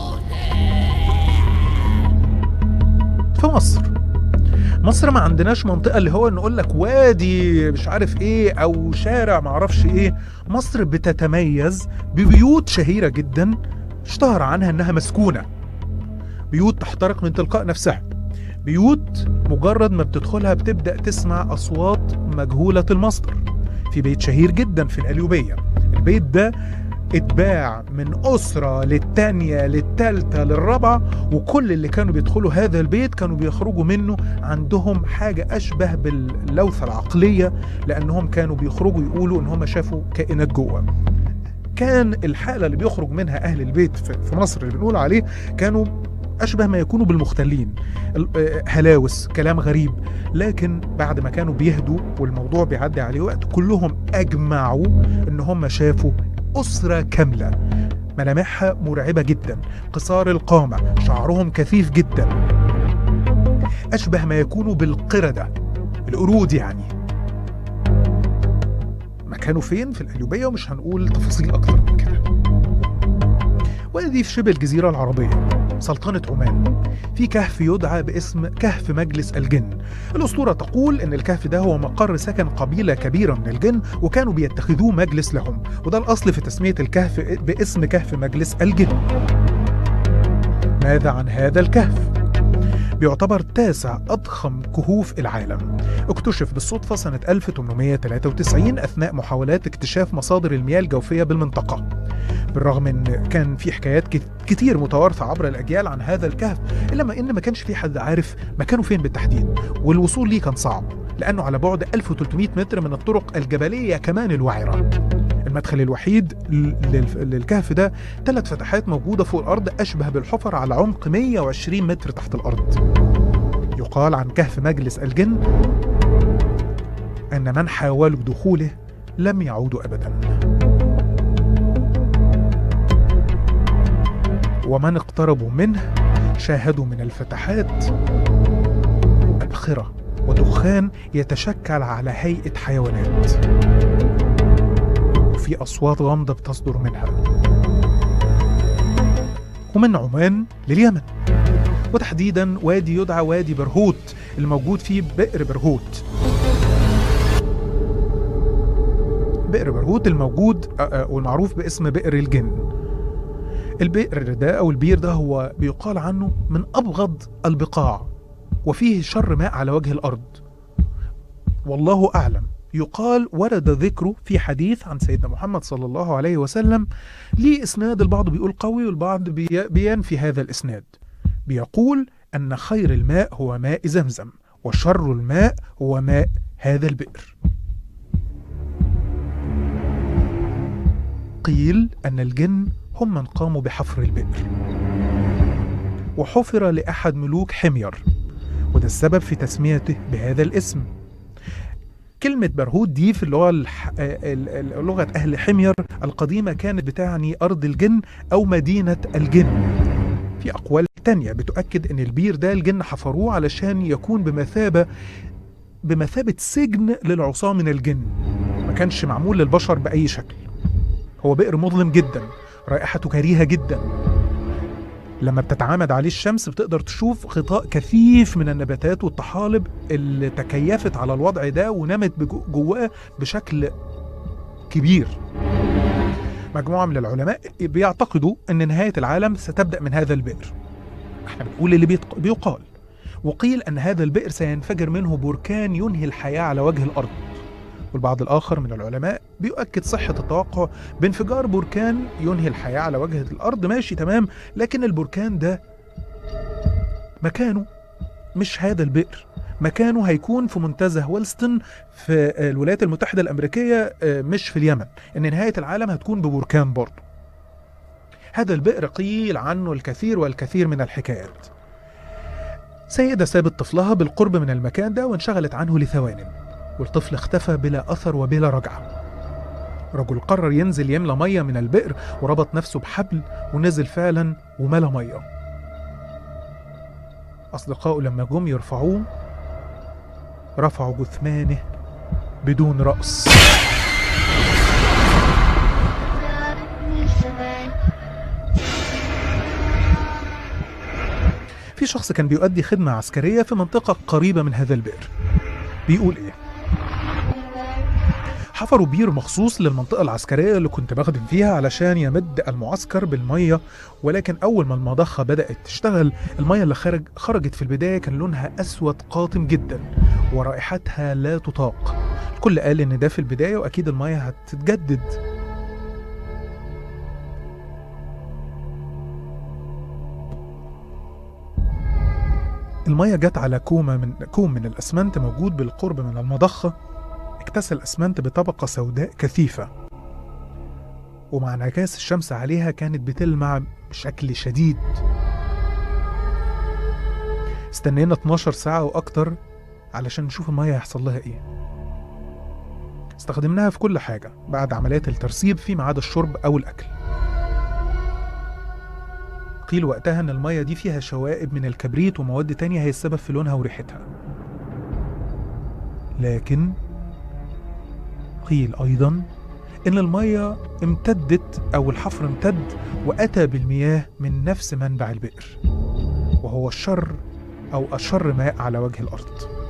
في مصر مصر ما عندناش منطقة اللي هو نقول لك وادي مش عارف ايه او شارع ما اعرفش ايه مصر بتتميز ببيوت شهيرة جدا اشتهر عنها انها مسكونة بيوت تحترق من تلقاء نفسها بيوت مجرد ما بتدخلها بتبدأ تسمع أصوات مجهولة المصدر في بيت شهير جدا في القليوبية البيت ده اتباع من أسرة للتانية للتالتة للرابعة وكل اللي كانوا بيدخلوا هذا البيت كانوا بيخرجوا منه عندهم حاجة أشبه باللوثة العقلية لأنهم كانوا بيخرجوا يقولوا إن هم شافوا كائنات جوه كان الحالة اللي بيخرج منها أهل البيت في في مصر اللي بنقول عليه كانوا أشبه ما يكونوا بالمختلين ال- آه، هلاوس كلام غريب لكن بعد ما كانوا بيهدوا والموضوع بيعدي عليه وقت كلهم أجمعوا إن هم شافوا أسرة كاملة ملامحها مرعبة جدا قصار القامة شعرهم كثيف جدا أشبه ما يكونوا بالقردة القرود يعني مكانه فين في القليوبية ومش هنقول تفاصيل أكتر من كده وادي في شبه الجزيرة العربية سلطنة عمان في كهف يدعى باسم كهف مجلس الجن الأسطورة تقول إن الكهف ده هو مقر سكن قبيلة كبيرة من الجن وكانوا بيتخذوه مجلس لهم وده الأصل في تسمية الكهف باسم كهف مجلس الجن ماذا عن هذا الكهف؟ بيعتبر تاسع أضخم كهوف العالم اكتشف بالصدفة سنة 1893 أثناء محاولات اكتشاف مصادر المياه الجوفية بالمنطقة بالرغم ان كان في حكايات كت- كتير متوارثه عبر الاجيال عن هذا الكهف الا ما ان ما كانش في حد عارف مكانه فين بالتحديد والوصول ليه كان صعب لانه على بعد 1300 متر من الطرق الجبليه كمان الوعره المدخل الوحيد ل- للف- للكهف ده ثلاث فتحات موجوده فوق الارض اشبه بالحفر على عمق 120 متر تحت الارض يقال عن كهف مجلس الجن ان من حاولوا دخوله لم يعودوا ابدا ومن اقتربوا منه شاهدوا من الفتحات أبخرة ودخان يتشكل على هيئة حيوانات وفي أصوات غامضة بتصدر منها ومن عمان لليمن وتحديدا وادي يدعى وادي برهوت الموجود فيه بئر برهوت بئر برهوت الموجود آه، آه، والمعروف باسم بئر الجن البئر ده أو البير ده هو بيقال عنه من أبغض البقاع وفيه شر ماء على وجه الأرض والله أعلم يقال ورد ذكره في حديث عن سيدنا محمد صلى الله عليه وسلم ليه إسناد البعض بيقول قوي والبعض بي- بينفي هذا الإسناد بيقول أن خير الماء هو ماء زمزم وشر الماء هو ماء هذا البئر قيل أن الجن هم من قاموا بحفر البئر وحفر لأحد ملوك حمير وده السبب في تسميته بهذا الاسم كلمة برهود دي في اللغة الح... ال- ال- لغة أهل حمير القديمة كانت بتعني أرض الجن أو مدينة الجن في أقوال تانية بتؤكد أن البير ده الجن حفروه علشان يكون بمثابة بمثابة سجن للعصاة من الجن ما كانش معمول للبشر بأي شكل هو بئر مظلم جدا رائحته كريهة جدا لما بتتعامد عليه الشمس بتقدر تشوف غطاء كثيف من النباتات والطحالب اللي تكيفت على الوضع ده ونمت بجو- جواه بشكل كبير مجموعة من العلماء بيعتقدوا أن نهاية العالم ستبدأ من هذا البئر احنا بنقول اللي بيتق- بيقال وقيل أن هذا البئر سينفجر منه بركان ينهي الحياة على وجه الأرض والبعض الآخر من العلماء بيؤكد صحة التوقع بانفجار بركان ينهي الحياة على وجه الأرض ماشي تمام لكن البركان ده مكانه مش هذا البئر مكانه هيكون في منتزه ويلستون في الولايات المتحدة الأمريكية آه، مش في اليمن إن نهاية العالم هتكون ببركان برضه هذا البئر قيل عنه الكثير والكثير من الحكايات سيدة سابت طفلها بالقرب من المكان ده وانشغلت عنه لثوان والطفل اختفى بلا أثر وبلا رجعة رجل قرر ينزل يملى مية من البئر وربط نفسه بحبل ونزل فعلا وملى مية أصدقائه لما جم يرفعوه رفعوا جثمانه بدون رأس في شخص كان بيؤدي خدمة عسكرية في منطقة قريبة من هذا البئر بيقول إيه حفروا بير مخصوص للمنطقة العسكرية اللي كنت بخدم فيها علشان يمد المعسكر بالمية ولكن أول ما المضخة بدأت تشتغل المية اللي خرج خرجت في البداية كان لونها أسود قاتم جدا ورائحتها لا تطاق الكل قال إن ده في البداية وأكيد المية هتتجدد المية جت على كومة من كوم من الأسمنت موجود بالقرب من المضخة اكتسى الأسمنت بطبقة سوداء كثيفة ومع انعكاس الشمس عليها كانت بتلمع بشكل شديد استنينا 12 ساعة وأكتر علشان نشوف المية هيحصل لها إيه استخدمناها في كل حاجة بعد عمليات الترسيب فيما عدا الشرب أو الأكل قيل وقتها إن المية دي فيها شوائب من الكبريت ومواد تانية هي السبب في لونها وريحتها لكن قيل أيضا إن المية امتدت أو الحفر امتد وأتى بالمياه من نفس منبع البئر وهو الشر أو أشر ماء على وجه الأرض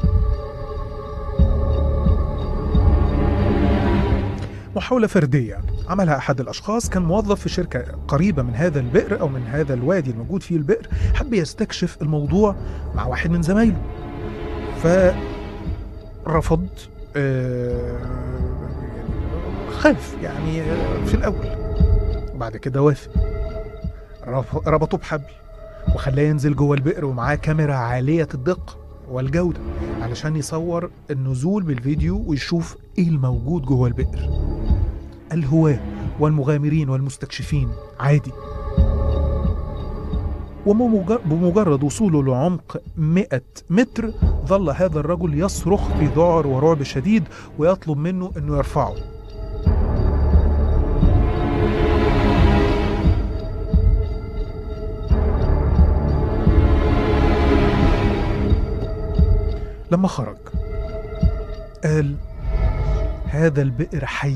محاولة فردية عملها أحد الأشخاص كان موظف في شركة قريبة من هذا البئر أو من هذا الوادي الموجود فيه البئر حب يستكشف الموضوع مع واحد من زمايله فرفض آه، خاف يعني آه، في الأول وبعد كده وافق رف- ربطه بحبل وخلاه ينزل جوه البئر ومعاه كاميرا عالية الدقة والجودة علشان يصور النزول بالفيديو ويشوف ايه الموجود جوه البئر الهواة والمغامرين والمستكشفين عادي وبمجرد وصوله لعمق 100 متر ظل هذا الرجل يصرخ في ذعر ورعب شديد ويطلب منه انه يرفعه لما خرج قال هذا البئر حي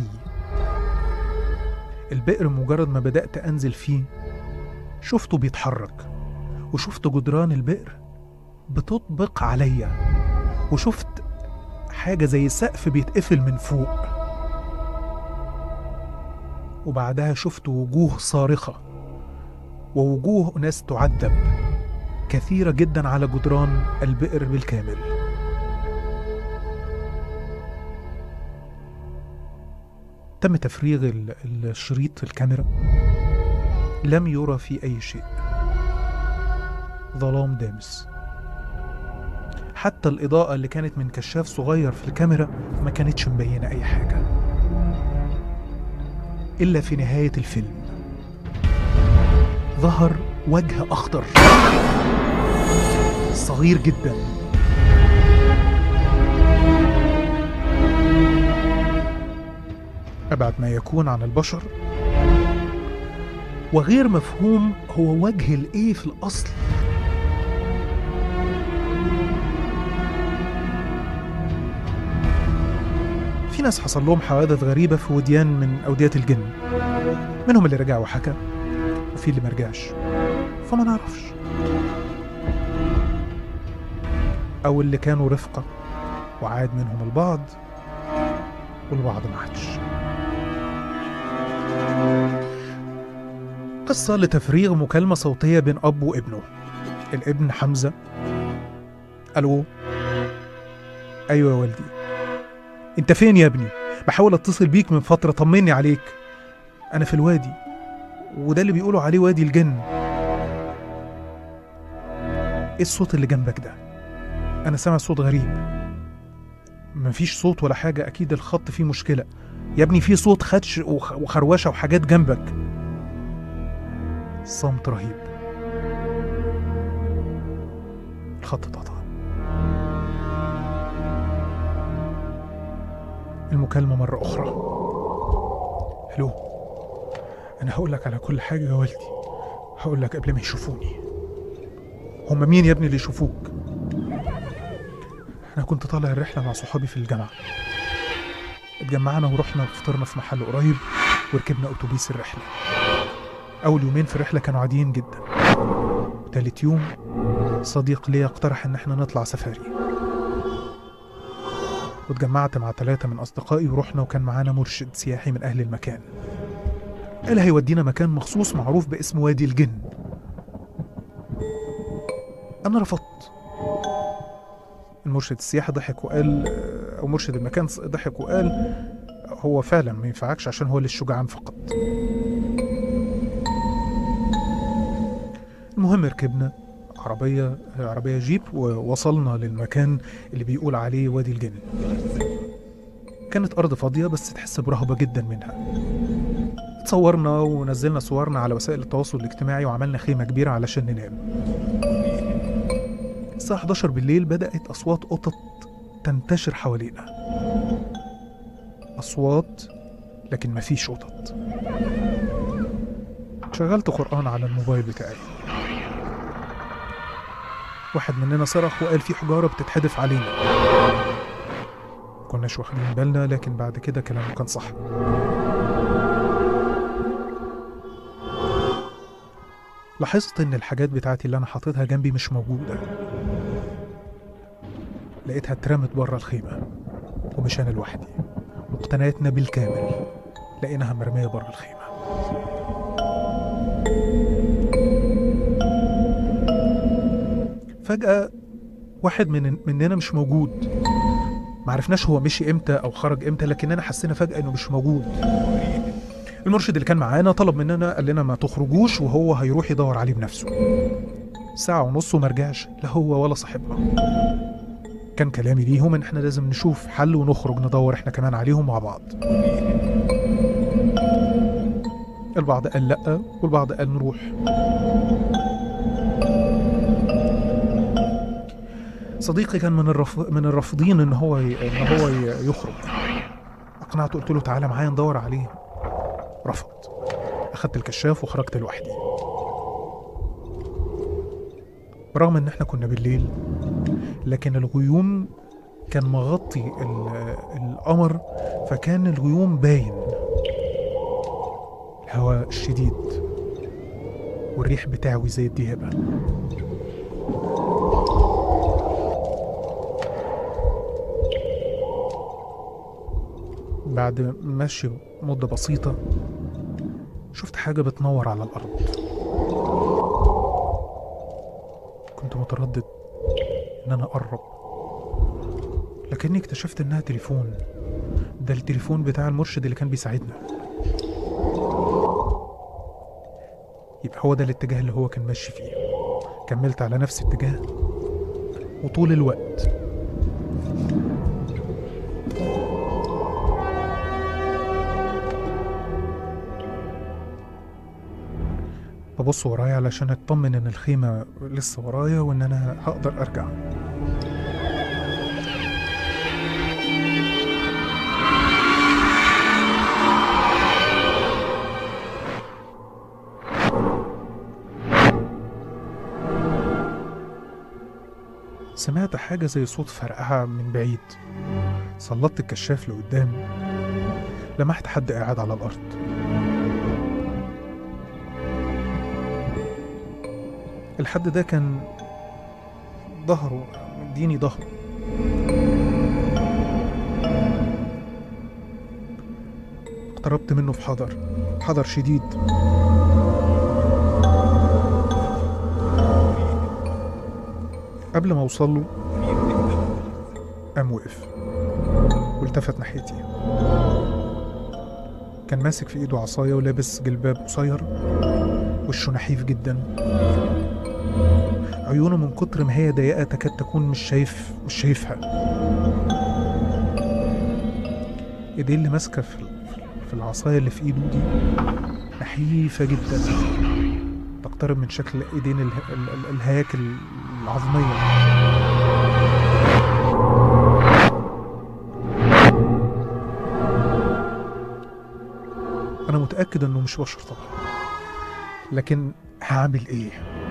البئر مجرد ما بدأت أنزل فيه شفته بيتحرك وشفت جدران البئر بتطبق عليا وشفت حاجة زي سقف بيتقفل من فوق وبعدها شفت وجوه صارخة ووجوه ناس تعذب كثيرة جدا على جدران البئر بالكامل تم تفريغ ال- الشريط الكاميرا لم يرى فيه أي شيء ظلام دامس حتى الإضاءة اللي كانت من كشاف صغير في الكاميرا ما كانتش مبينة أي حاجة إلا في نهاية الفيلم ظهر وجه أخضر صغير جدا أبعد ما يكون عن البشر وغير مفهوم هو وجه الإيه في الأصل في ناس حصل لهم حوادث غريبة في وديان من أودية الجن منهم اللي رجع وحكى وفي اللي مرجعش فما نعرفش أو اللي كانوا رفقة وعاد منهم البعض والبعض ما عادش قصة لتفريغ مكالمة صوتية بين أب وابنه الابن حمزة ألو أيوة يا والدي أنت فين يا ابني؟ بحاول أتصل بيك من فترة طمني عليك أنا في الوادي وده اللي بيقولوا عليه وادي الجن إيه الصوت اللي جنبك ده؟ أنا سامع صوت غريب مفيش صوت ولا حاجة أكيد الخط فيه مشكلة يا ابني في صوت خدش وخ- وخروشة وحاجات جنبك صمت رهيب الخط اتقطع المكالمة مرة أخرى ألو أنا هقول لك على كل حاجة يا والدي هقول لك قبل ما يشوفوني هم مين يا ابني اللي يشوفوك أنا كنت طالع الرحلة مع صحابي في الجامعة اتجمعنا ورحنا وفطرنا في محل قريب وركبنا أتوبيس الرحلة أول يومين في الرحلة كانوا عاديين جدا تالت يوم صديق ليا اقترح إن احنا نطلع سفاري واتجمعت مع ثلاثة من أصدقائي ورحنا وكان معانا مرشد سياحي من أهل المكان قال هيودينا مكان مخصوص معروف باسم وادي الجن أنا رفضت المرشد السياحي ضحك وقال أو مرشد المكان ضحك وقال هو فعلا ما ينفعكش عشان هو للشجعان فقط المهم ركبنا عربية عربية جيب ووصلنا للمكان اللي بيقول عليه وادي الجن كانت أرض فاضية بس تحس برهبة جدا منها اتصورنا ونزلنا صورنا على وسائل التواصل الاجتماعي وعملنا خيمة كبيرة علشان ننام الساعة 11 بالليل بدأت أصوات قطط تنتشر حوالينا أصوات لكن مفيش قطط شغلت قرآن على الموبايل بتاعي واحد مننا صرخ وقال في حجارة بتتحدف علينا كناش واخدين بالنا لكن بعد كده كلامه كان صح لاحظت ان الحاجات بتاعتي اللي انا حاططها جنبي مش موجودة لقيتها اترمت بره الخيمة ومش انا لوحدي مقتنياتنا بالكامل لقيناها مرمية بره الخيمة فجأة واحد من مننا مش موجود معرفناش هو مشي امتى او خرج امتى لكننا حسينا فجأة انه مش موجود المرشد اللي كان معانا طلب مننا قال لنا ما تخرجوش وهو هيروح يدور عليه بنفسه ساعة ونص وما رجعش لا هو ولا صاحبنا كان كلامي ليهم ان احنا لازم نشوف حل ونخرج ندور احنا كمان عليهم مع بعض البعض قال لا والبعض قال نروح صديقي كان من الرف... من الرافضين ان هو ي... ان هو ي... يخرج اقنعته قلت له تعالى معايا ندور عليه رفض اخدت الكشاف وخرجت لوحدي برغم ان احنا كنا بالليل لكن الغيوم كان مغطي ال- القمر فكان الغيوم باين الهواء الشديد والريح بتاعه زي الديابة بعد مشي مدة بسيطة شفت حاجة بتنور على الأرض كنت متردد إن أنا أقرب لكني اكتشفت إنها تليفون ده التليفون بتاع المرشد اللي كان بيساعدنا يبقى هو ده الاتجاه اللي هو كان ماشي فيه كملت على نفس الاتجاه وطول الوقت ببص ورايا علشان اطمن ان الخيمة لسه ورايا وان انا هقدر ارجع سمعت حاجة زي صوت فرقعة من بعيد سلطت الكشاف لقدام لمحت حد قاعد على الأرض الحد ده كان ظهره مديني ظهره اقتربت منه في حذر حذر شديد قبل ما اوصل له قام وقف والتفت ناحيتي كان ماسك في ايده عصاية ولابس جلباب قصير وشه نحيف جدا عيونه من كتر ما هي ضيقة تكاد تكون مش شايف مش شايفها ايديه اللي ماسكة في في العصاية اللي في ايده دي نحيفة جدا تقترب من شكل ايدين اله... ال- ال- الهياكل العظمية انا متأكد انه مش بشر طبعا لكن هعمل ايه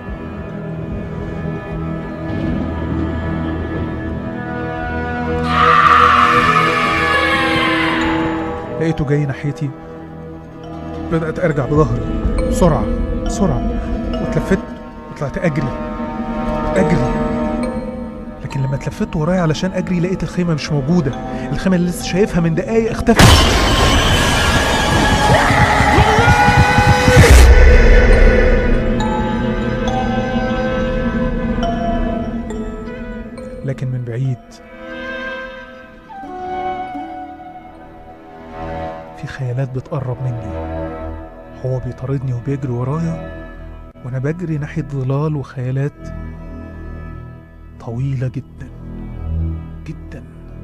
لقيته جاي ناحيتي بدأت أرجع بظهري بسرعة بسرعة واتلفت وطلعت أجري أجري لكن لما اتلفت ورايا علشان أجري لقيت الخيمة مش موجودة الخيمة اللي لسه شايفها من دقايق اختفت لكن من بعيد في خيالات بتقرب مني هو بيطاردني وبيجري ورايا وانا بجري ناحية ظلال وخيالات طويلة جدا جدا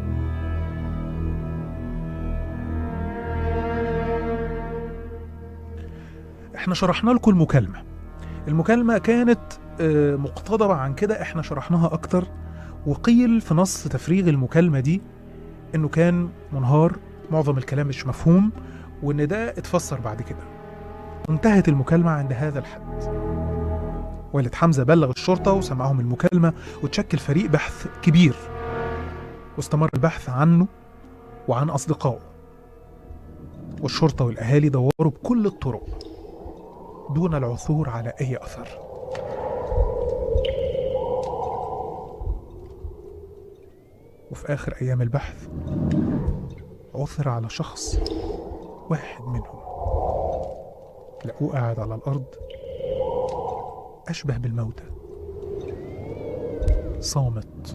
احنا شرحنا لكم المكالمة المكالمة كانت آه، مقتضبة عن كده احنا شرحناها اكتر وقيل في نص تفريغ المكالمة دي انه كان منهار معظم الكلام مش مفهوم وان ده اتفسر بعد كده انتهت المكالمة عند هذا الحد والد حمزة بلغ الشرطة وسمعهم المكالمة وتشكل فريق بحث كبير واستمر البحث عنه وعن أصدقائه والشرطة والأهالي دوروا بكل الطرق دون العثور على أي أثر وفي آخر أيام البحث عثر على شخص واحد منهم لقوه قاعد على الأرض أشبه بالموتى صامت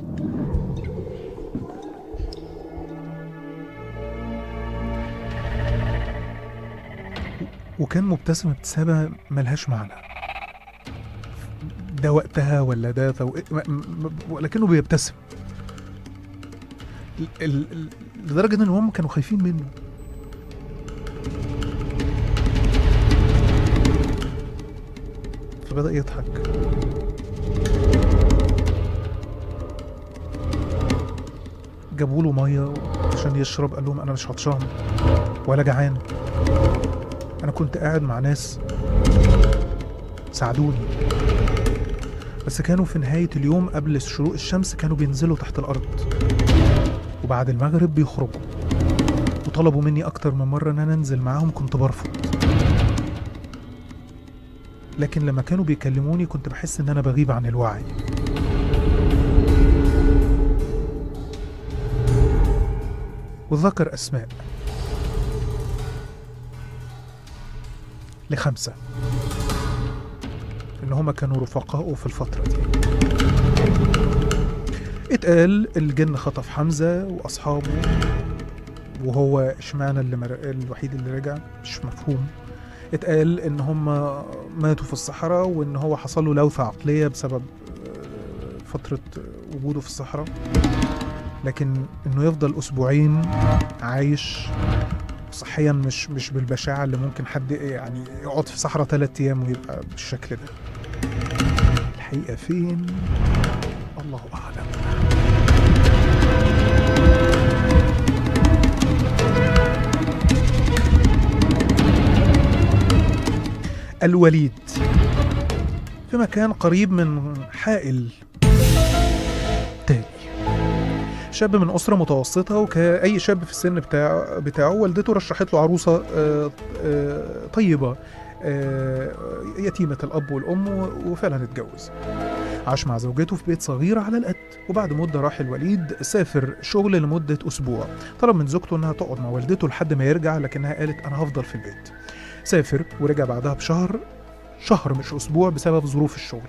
وكان مبتسم ابتسامة ملهاش معنى ده وقتها ولا ده تو... م- م- ولكنه بيبتسم ال- ال- ال- لدرجة ان هم كانوا خايفين منه فبدأ يضحك جابوا له ميه عشان يشرب قال لهم انا مش عطشان ولا جعان انا كنت قاعد مع ناس ساعدوني بس كانوا في نهاية اليوم قبل شروق الشمس كانوا بينزلوا تحت الأرض وبعد المغرب بيخرجوا وطلبوا مني أكتر من مرة إن أنا أنزل معاهم كنت برفض لكن لما كانوا بيكلموني كنت بحس إن أنا بغيب عن الوعي وذكر أسماء لخمسة إن هما كانوا رفقائه في الفترة دي اتقال الجن خطف حمزة وأصحابه وهو اشمعنى اللي مر... الوحيد اللي رجع مش مفهوم اتقال ان هم ماتوا في الصحراء وان هو حصل له لوثة عقلية بسبب آه، فترة وجوده في الصحراء لكن انه يفضل اسبوعين عايش صحيا مش مش بالبشاعة اللي ممكن حد يعني يقعد في صحراء ثلاث ايام ويبقى بالشكل ده الحقيقة فين الله اعلم الوليد في مكان قريب من حائل تاني شاب من أسرة متوسطة وكأي شاب في السن بتاع بتاعه والدته رشحت له عروسة آه، آه، طيبة آه، يتيمة الأب والأم و- وفعلا اتجوز عاش مع زوجته في بيت صغير على القد وبعد مدة راح الوليد سافر شغل لمدة أسبوع طلب من زوجته إنها تقعد مع والدته لحد ما يرجع لكنها قالت أنا هفضل في البيت سافر ورجع بعدها بشهر شهر مش أسبوع بسبب ظروف الشغل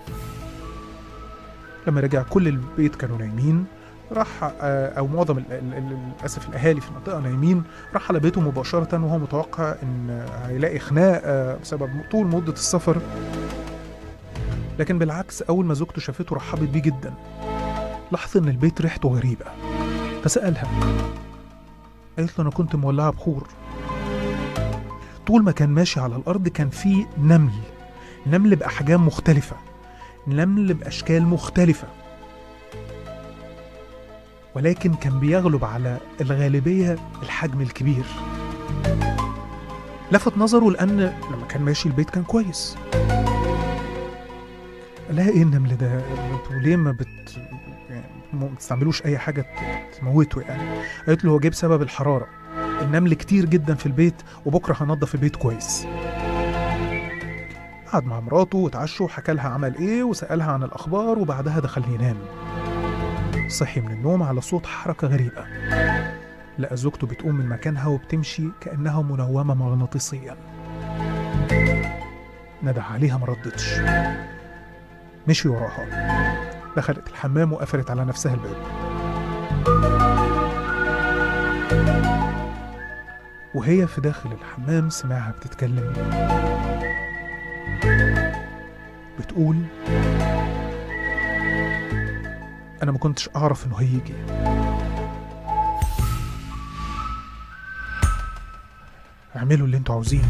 لما رجع كل البيت كانوا نايمين راح آه، او معظم ال- ال- ال- للاسف الاهالي في المنطقه نايمين راح على بيته مباشره وهو متوقع ان هيلاقي خناق بسبب طول مده السفر لكن بالعكس اول ما زوجته شافته رحبت بيه جدا لاحظ ان البيت ريحته غريبه فسالها قالت له انا كنت مولعه بخور طول ما كان ماشي على الارض كان في نمل نمل باحجام مختلفه نمل باشكال مختلفه ولكن كان بيغلب على الغالبية الحجم الكبير لفت نظره لأن لما كان ماشي البيت كان كويس قال لها ايه النمل ده انتوا ليه ما بت يعني ما بتستعملوش اي حاجة ت- تموته يعني قالت له هو جه بسبب الحرارة النمل كتير جدا في البيت وبكرة هنضف البيت كويس قعد مع مراته وتعشوا وحكى لها عمل ايه وسألها عن الأخبار وبعدها دخل ينام صحي من النوم على صوت حركة غريبة لقى زوجته بتقوم من مكانها وبتمشي كأنها منومة مغناطيسيا ندى عليها ما ردتش مشي وراها دخلت الحمام وقفلت على نفسها الباب وهي في داخل الحمام سمعها بتتكلم بتقول انا ما كنتش اعرف انه هيجي اعملوا اللي انتوا عاوزينه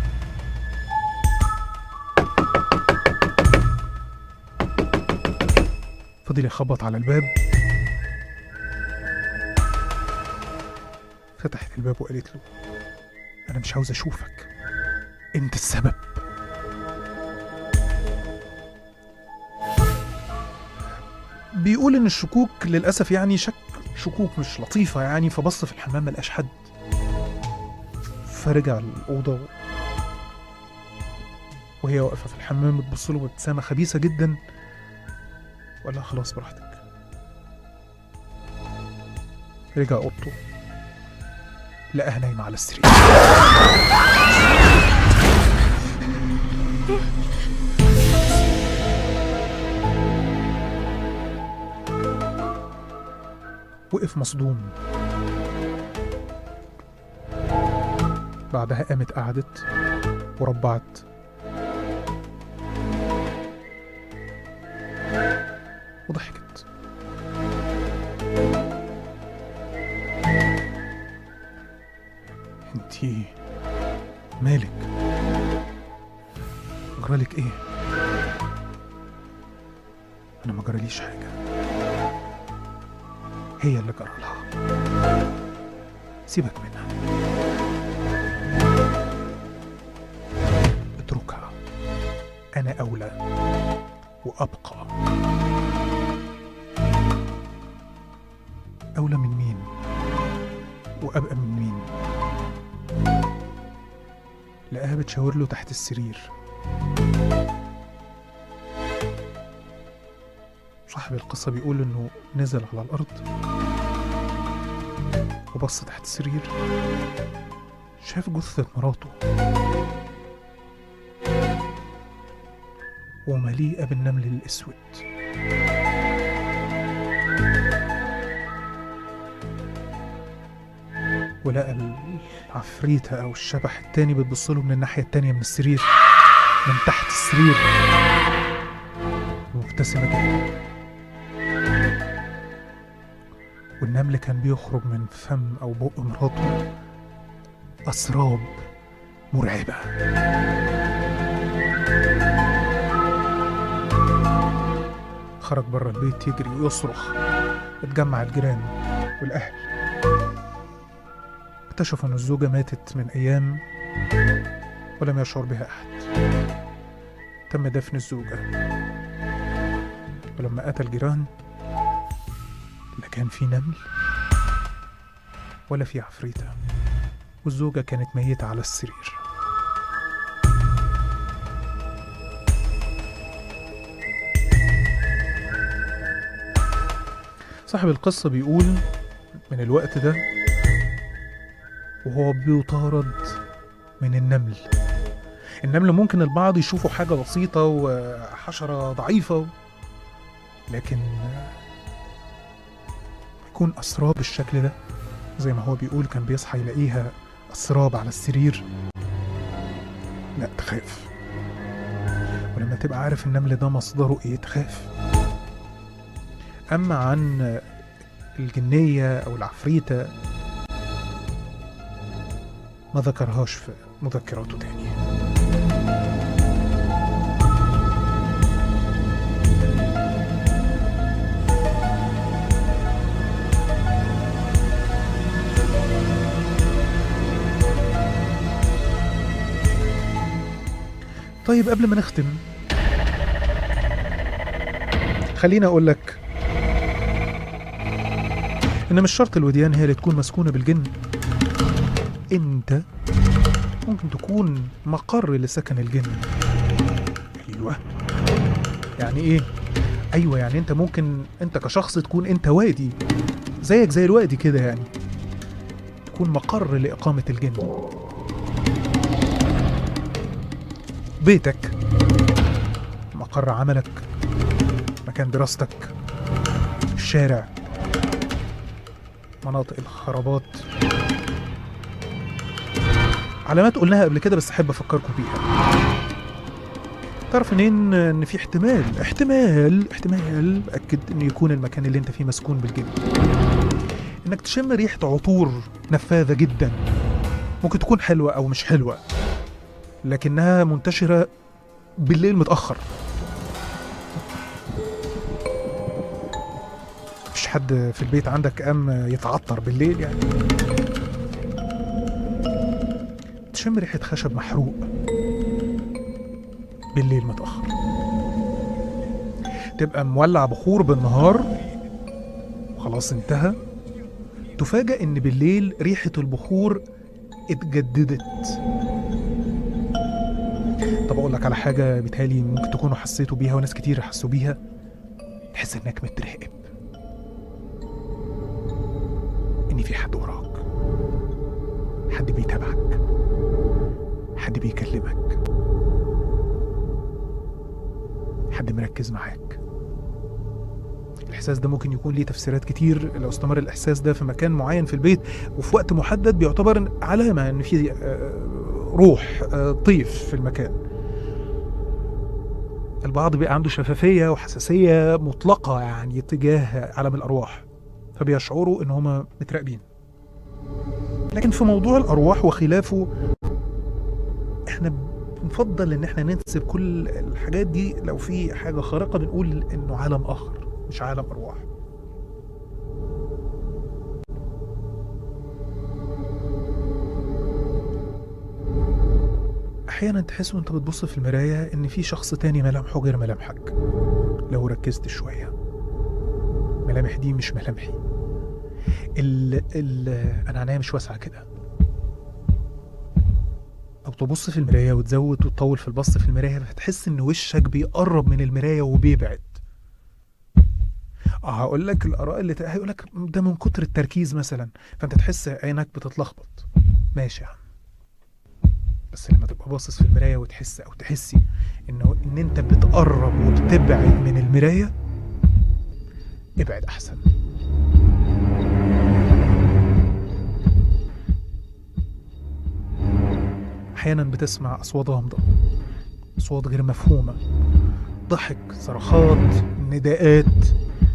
فضل يخبط على الباب فتحت الباب وقالت له انا مش عاوز اشوفك انت السبب بيقول ان الشكوك للاسف يعني شك شكوك مش لطيفه يعني فبص في الحمام ملقاش حد فرجع الاوضه وهي واقفه في الحمام بتبص له بابتسامه خبيثه جدا وقال لها خلاص براحتك رجع اوضته لقاها نايمه على السرير وقف مصدوم بعدها قامت قعدت وربعت وضحكت انتي مالك جرالك ايه انا ما جراليش حاجه هي اللي جرالها سيبك منها اتركها انا اولى وابقى اولى من مين وابقى من مين لقاها بتشاور له تحت السرير صاحب القصة بيقول إنه نزل على الأرض وبص تحت السرير شاف جثة مراته ومليئة بالنمل الأسود ولقى العفريتة أو الشبح التاني بتبص له من الناحية التانية من السرير من تحت السرير مبتسمة جدا والنمل كان بيخرج من فم أو بق مراته أسراب مرعبة خرج بره البيت يجري ويصرخ اتجمع الجيران والأهل اكتشفوا أن الزوجة ماتت من أيام ولم يشعر بها أحد تم دفن الزوجة ولما أتى الجيران لا كان في نمل ولا في عفريتة والزوجة كانت ميتة على السرير صاحب القصة بيقول من الوقت ده وهو بيطارد من النمل النمل ممكن البعض يشوفه حاجة بسيطة وحشرة ضعيفة لكن يكون أسراب بالشكل ده زي ما هو بيقول كان بيصحى يلاقيها أسراب على السرير لا تخاف ولما تبقى عارف النمل ده مصدره ايه تخاف أما عن الجنية أو العفريتة ما ذكرهاش في مذكراته تاني طيب قبل ما نختم خليني اقول لك ان مش شرط الوديان هي اللي تكون مسكونه بالجن انت ممكن تكون مقر لسكن الجن ايوه يعني ايه ايوه يعني انت ممكن انت كشخص تكون انت وادي زيك زي الوادي كده يعني تكون مقر لاقامه الجن بيتك مقر عملك مكان دراستك الشارع مناطق الخرابات علامات قلناها قبل كده بس احب افكركم بيها تعرف منين ان في احتمال احتمال احتمال اكد ان يكون المكان اللي انت فيه مسكون بالجن انك تشم ريحه عطور نفاذه جدا ممكن تكون حلوه او مش حلوه لكنها منتشره بالليل متاخر مفيش حد في البيت عندك قام يتعطر بالليل يعني تشم ريحه خشب محروق بالليل متأخر تبقى مولع بخور بالنهار خلاص انتهى تفاجأ ان بالليل ريحة البخور اتجددت طب اقول لك على حاجة بتهالي ممكن تكونوا حسيتوا بيها وناس كتير حسوا بيها تحس انك متراقب ان في حد وراك حد بيتابعك حد بيكلمك حد مركز معاك الإحساس ده ممكن يكون ليه تفسيرات كتير لو استمر الإحساس ده في مكان معين في البيت وفي وقت محدد بيعتبر علامة إن في آه، روح آه، طيف في المكان البعض بيبقى عنده شفافية وحساسية مطلقة يعني تجاه عالم الأرواح فبيشعروا إن هما متراقبين لكن في موضوع الأرواح وخلافه إحنا بنفضل ان احنا ننسب كل الحاجات دي لو في حاجه خارقه بنقول انه عالم اخر مش عالم ارواح احيانا تحس وانت بتبص في المرايه ان في شخص تاني ملامحه غير ملامحك لو ركزت شويه ملامح دي مش ملامحي ال ال انا عينيا مش واسعه كده او تبص في المرايه وتزود وتطول في البص في المرايه فتحس ان وشك بيقرب من المرايه وبيبعد اه هقول لك الاراء اللي هيقول لك ده من كتر التركيز مثلا فانت تحس عينك بتتلخبط ماشي يا عم بس لما تبقى باصص في المرايه وتحس او تحسي انه ان انت بتقرب وبتبعد من المرايه ابعد احسن احيانا بتسمع اصوات غامضه اصوات غير مفهومه ضحك صرخات نداءات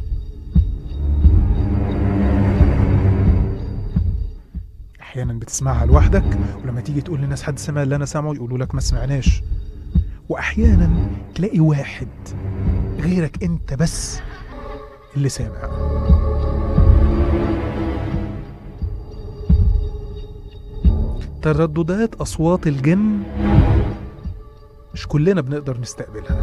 احيانا بتسمعها لوحدك ولما تيجي تقول للناس حد سمع اللي انا سامعه يقولوا لك ما سمعناش واحيانا تلاقي واحد غيرك انت بس اللي سامع ترددات اصوات الجن مش كلنا بنقدر نستقبلها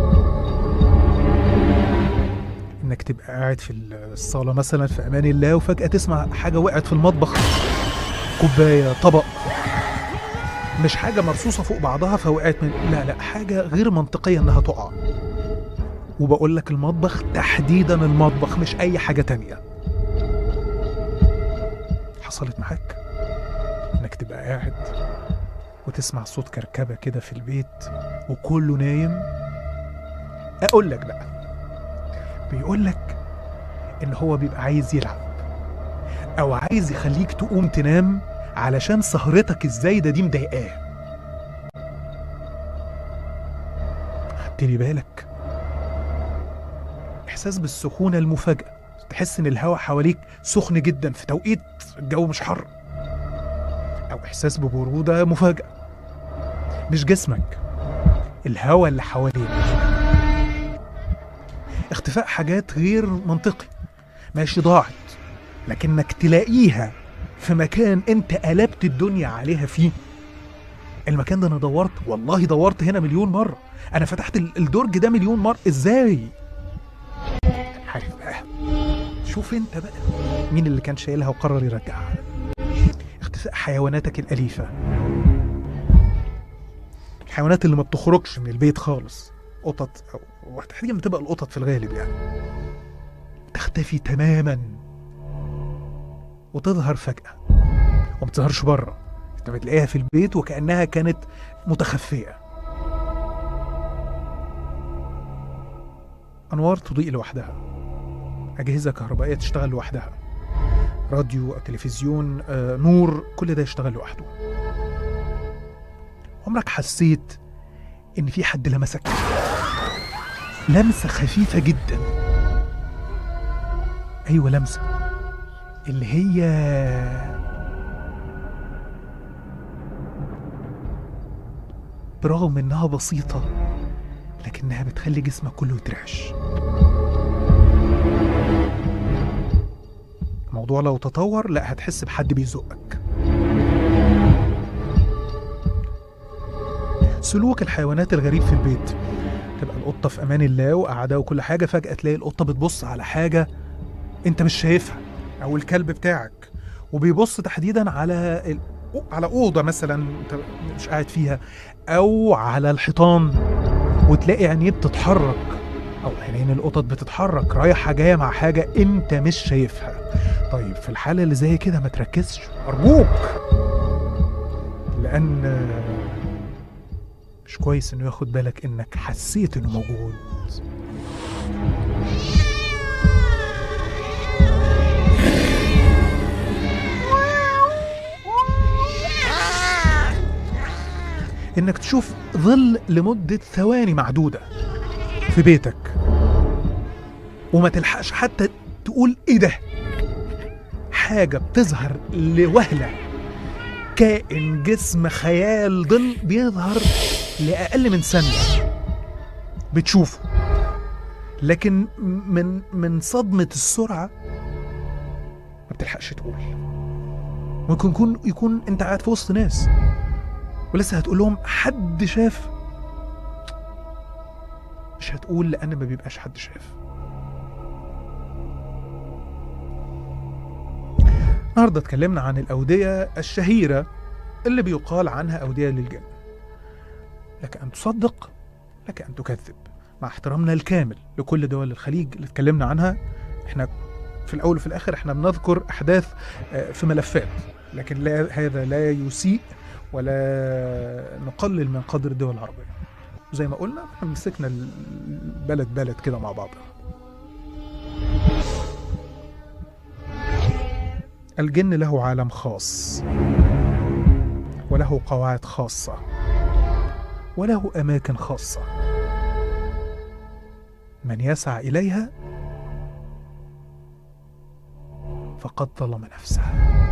انك تبقى قاعد في الصاله مثلا في امان الله وفجاه تسمع حاجه وقعت في المطبخ كوبايه طبق مش حاجه مرصوصه فوق بعضها فوقعت من لا لا حاجه غير منطقيه انها تقع وبقول لك المطبخ تحديدا المطبخ مش اي حاجه تانية حصلت معاك انك تبقى قاعد وتسمع صوت كركبه كده في البيت وكله نايم اقول لك بقى بيقول لك ان هو بيبقى عايز يلعب او عايز يخليك تقوم تنام علشان سهرتك الزايده دي مضايقاه خدتلي بالك احساس بالسخونه المفاجاه تحس ان الهواء حواليك سخن جدا في توقيت الجو مش حر او احساس ببروده مفاجاه مش جسمك الهواء اللي حواليك اختفاء حاجات غير منطقي ماشي ضاعت لكنك تلاقيها في مكان انت قلبت الدنيا عليها فيه المكان ده انا دورت والله دورت هنا مليون مره انا فتحت ال- الدرج ده مليون مره ازاي عارف بقى شوف انت بقى مين اللي كان شايلها وقرر يرجعها اختفاء حيواناتك الاليفه الحيوانات اللي ما بتخرجش من البيت خالص قطط او تحديدا بتبقى القطط في الغالب يعني تختفي تماما وتظهر فجأة وما بتظهرش بره انت بتلاقيها في البيت وكأنها كانت متخفية أنوار تضيء لوحدها أجهزة كهربائية تشتغل لوحدها راديو أو تلفزيون آه، نور كل ده يشتغل لوحده عمرك حسيت ان في حد لمسك لمسه خفيفه جدا ايوه لمسه اللي هي برغم انها بسيطه لكنها بتخلي جسمك كله يترعش الموضوع لو تطور لا هتحس بحد بيزقك سلوك الحيوانات الغريب في البيت تبقى القطة في أمان الله وقاعدة وكل حاجة فجأة تلاقي القطة بتبص على حاجة أنت مش شايفها أو الكلب بتاعك وبيبص تحديدا على ال... على أوضة مثلا أنت مش قاعد فيها أو على الحيطان وتلاقي عينيه بتتحرك أو عينين القطط بتتحرك رايحة جاية مع حاجة أنت مش شايفها طيب في الحالة اللي زي كده ما تركزش أرجوك لأن مش كويس إنه ياخد بالك إنك حسيت إنه موجود إنك تشوف ظل لمدة ثواني معدودة في بيتك وما تلحقش حتى تقول إيه ده حاجة بتظهر لوهلة كائن جسم خيال ظل بيظهر لأقل من ثانية بتشوفه لكن من من صدمة السرعة ما بتلحقش تقول ممكن يكون يكون انت قاعد في وسط ناس ولسه هتقول لهم حد شاف مش هتقول لأن ما بيبقاش حد شاف النهارده اتكلمنا عن الأودية الشهيرة اللي بيقال عنها أودية للجن لك أن تصدق لك أن تكذب مع احترامنا الكامل لكل دول الخليج اللي اتكلمنا عنها احنا في الأول وفي الآخر احنا بنذكر أحداث آه، في ملفات لكن لا هذا لا يسيء ولا نقلل من قدر الدول العربية زي ما قلنا احنا مسكنا البلد بلد كده مع بعض الجن له عالم خاص وله قواعد خاصة وله أماكن خاصة من يسعى إليها فقد ظلم نفسه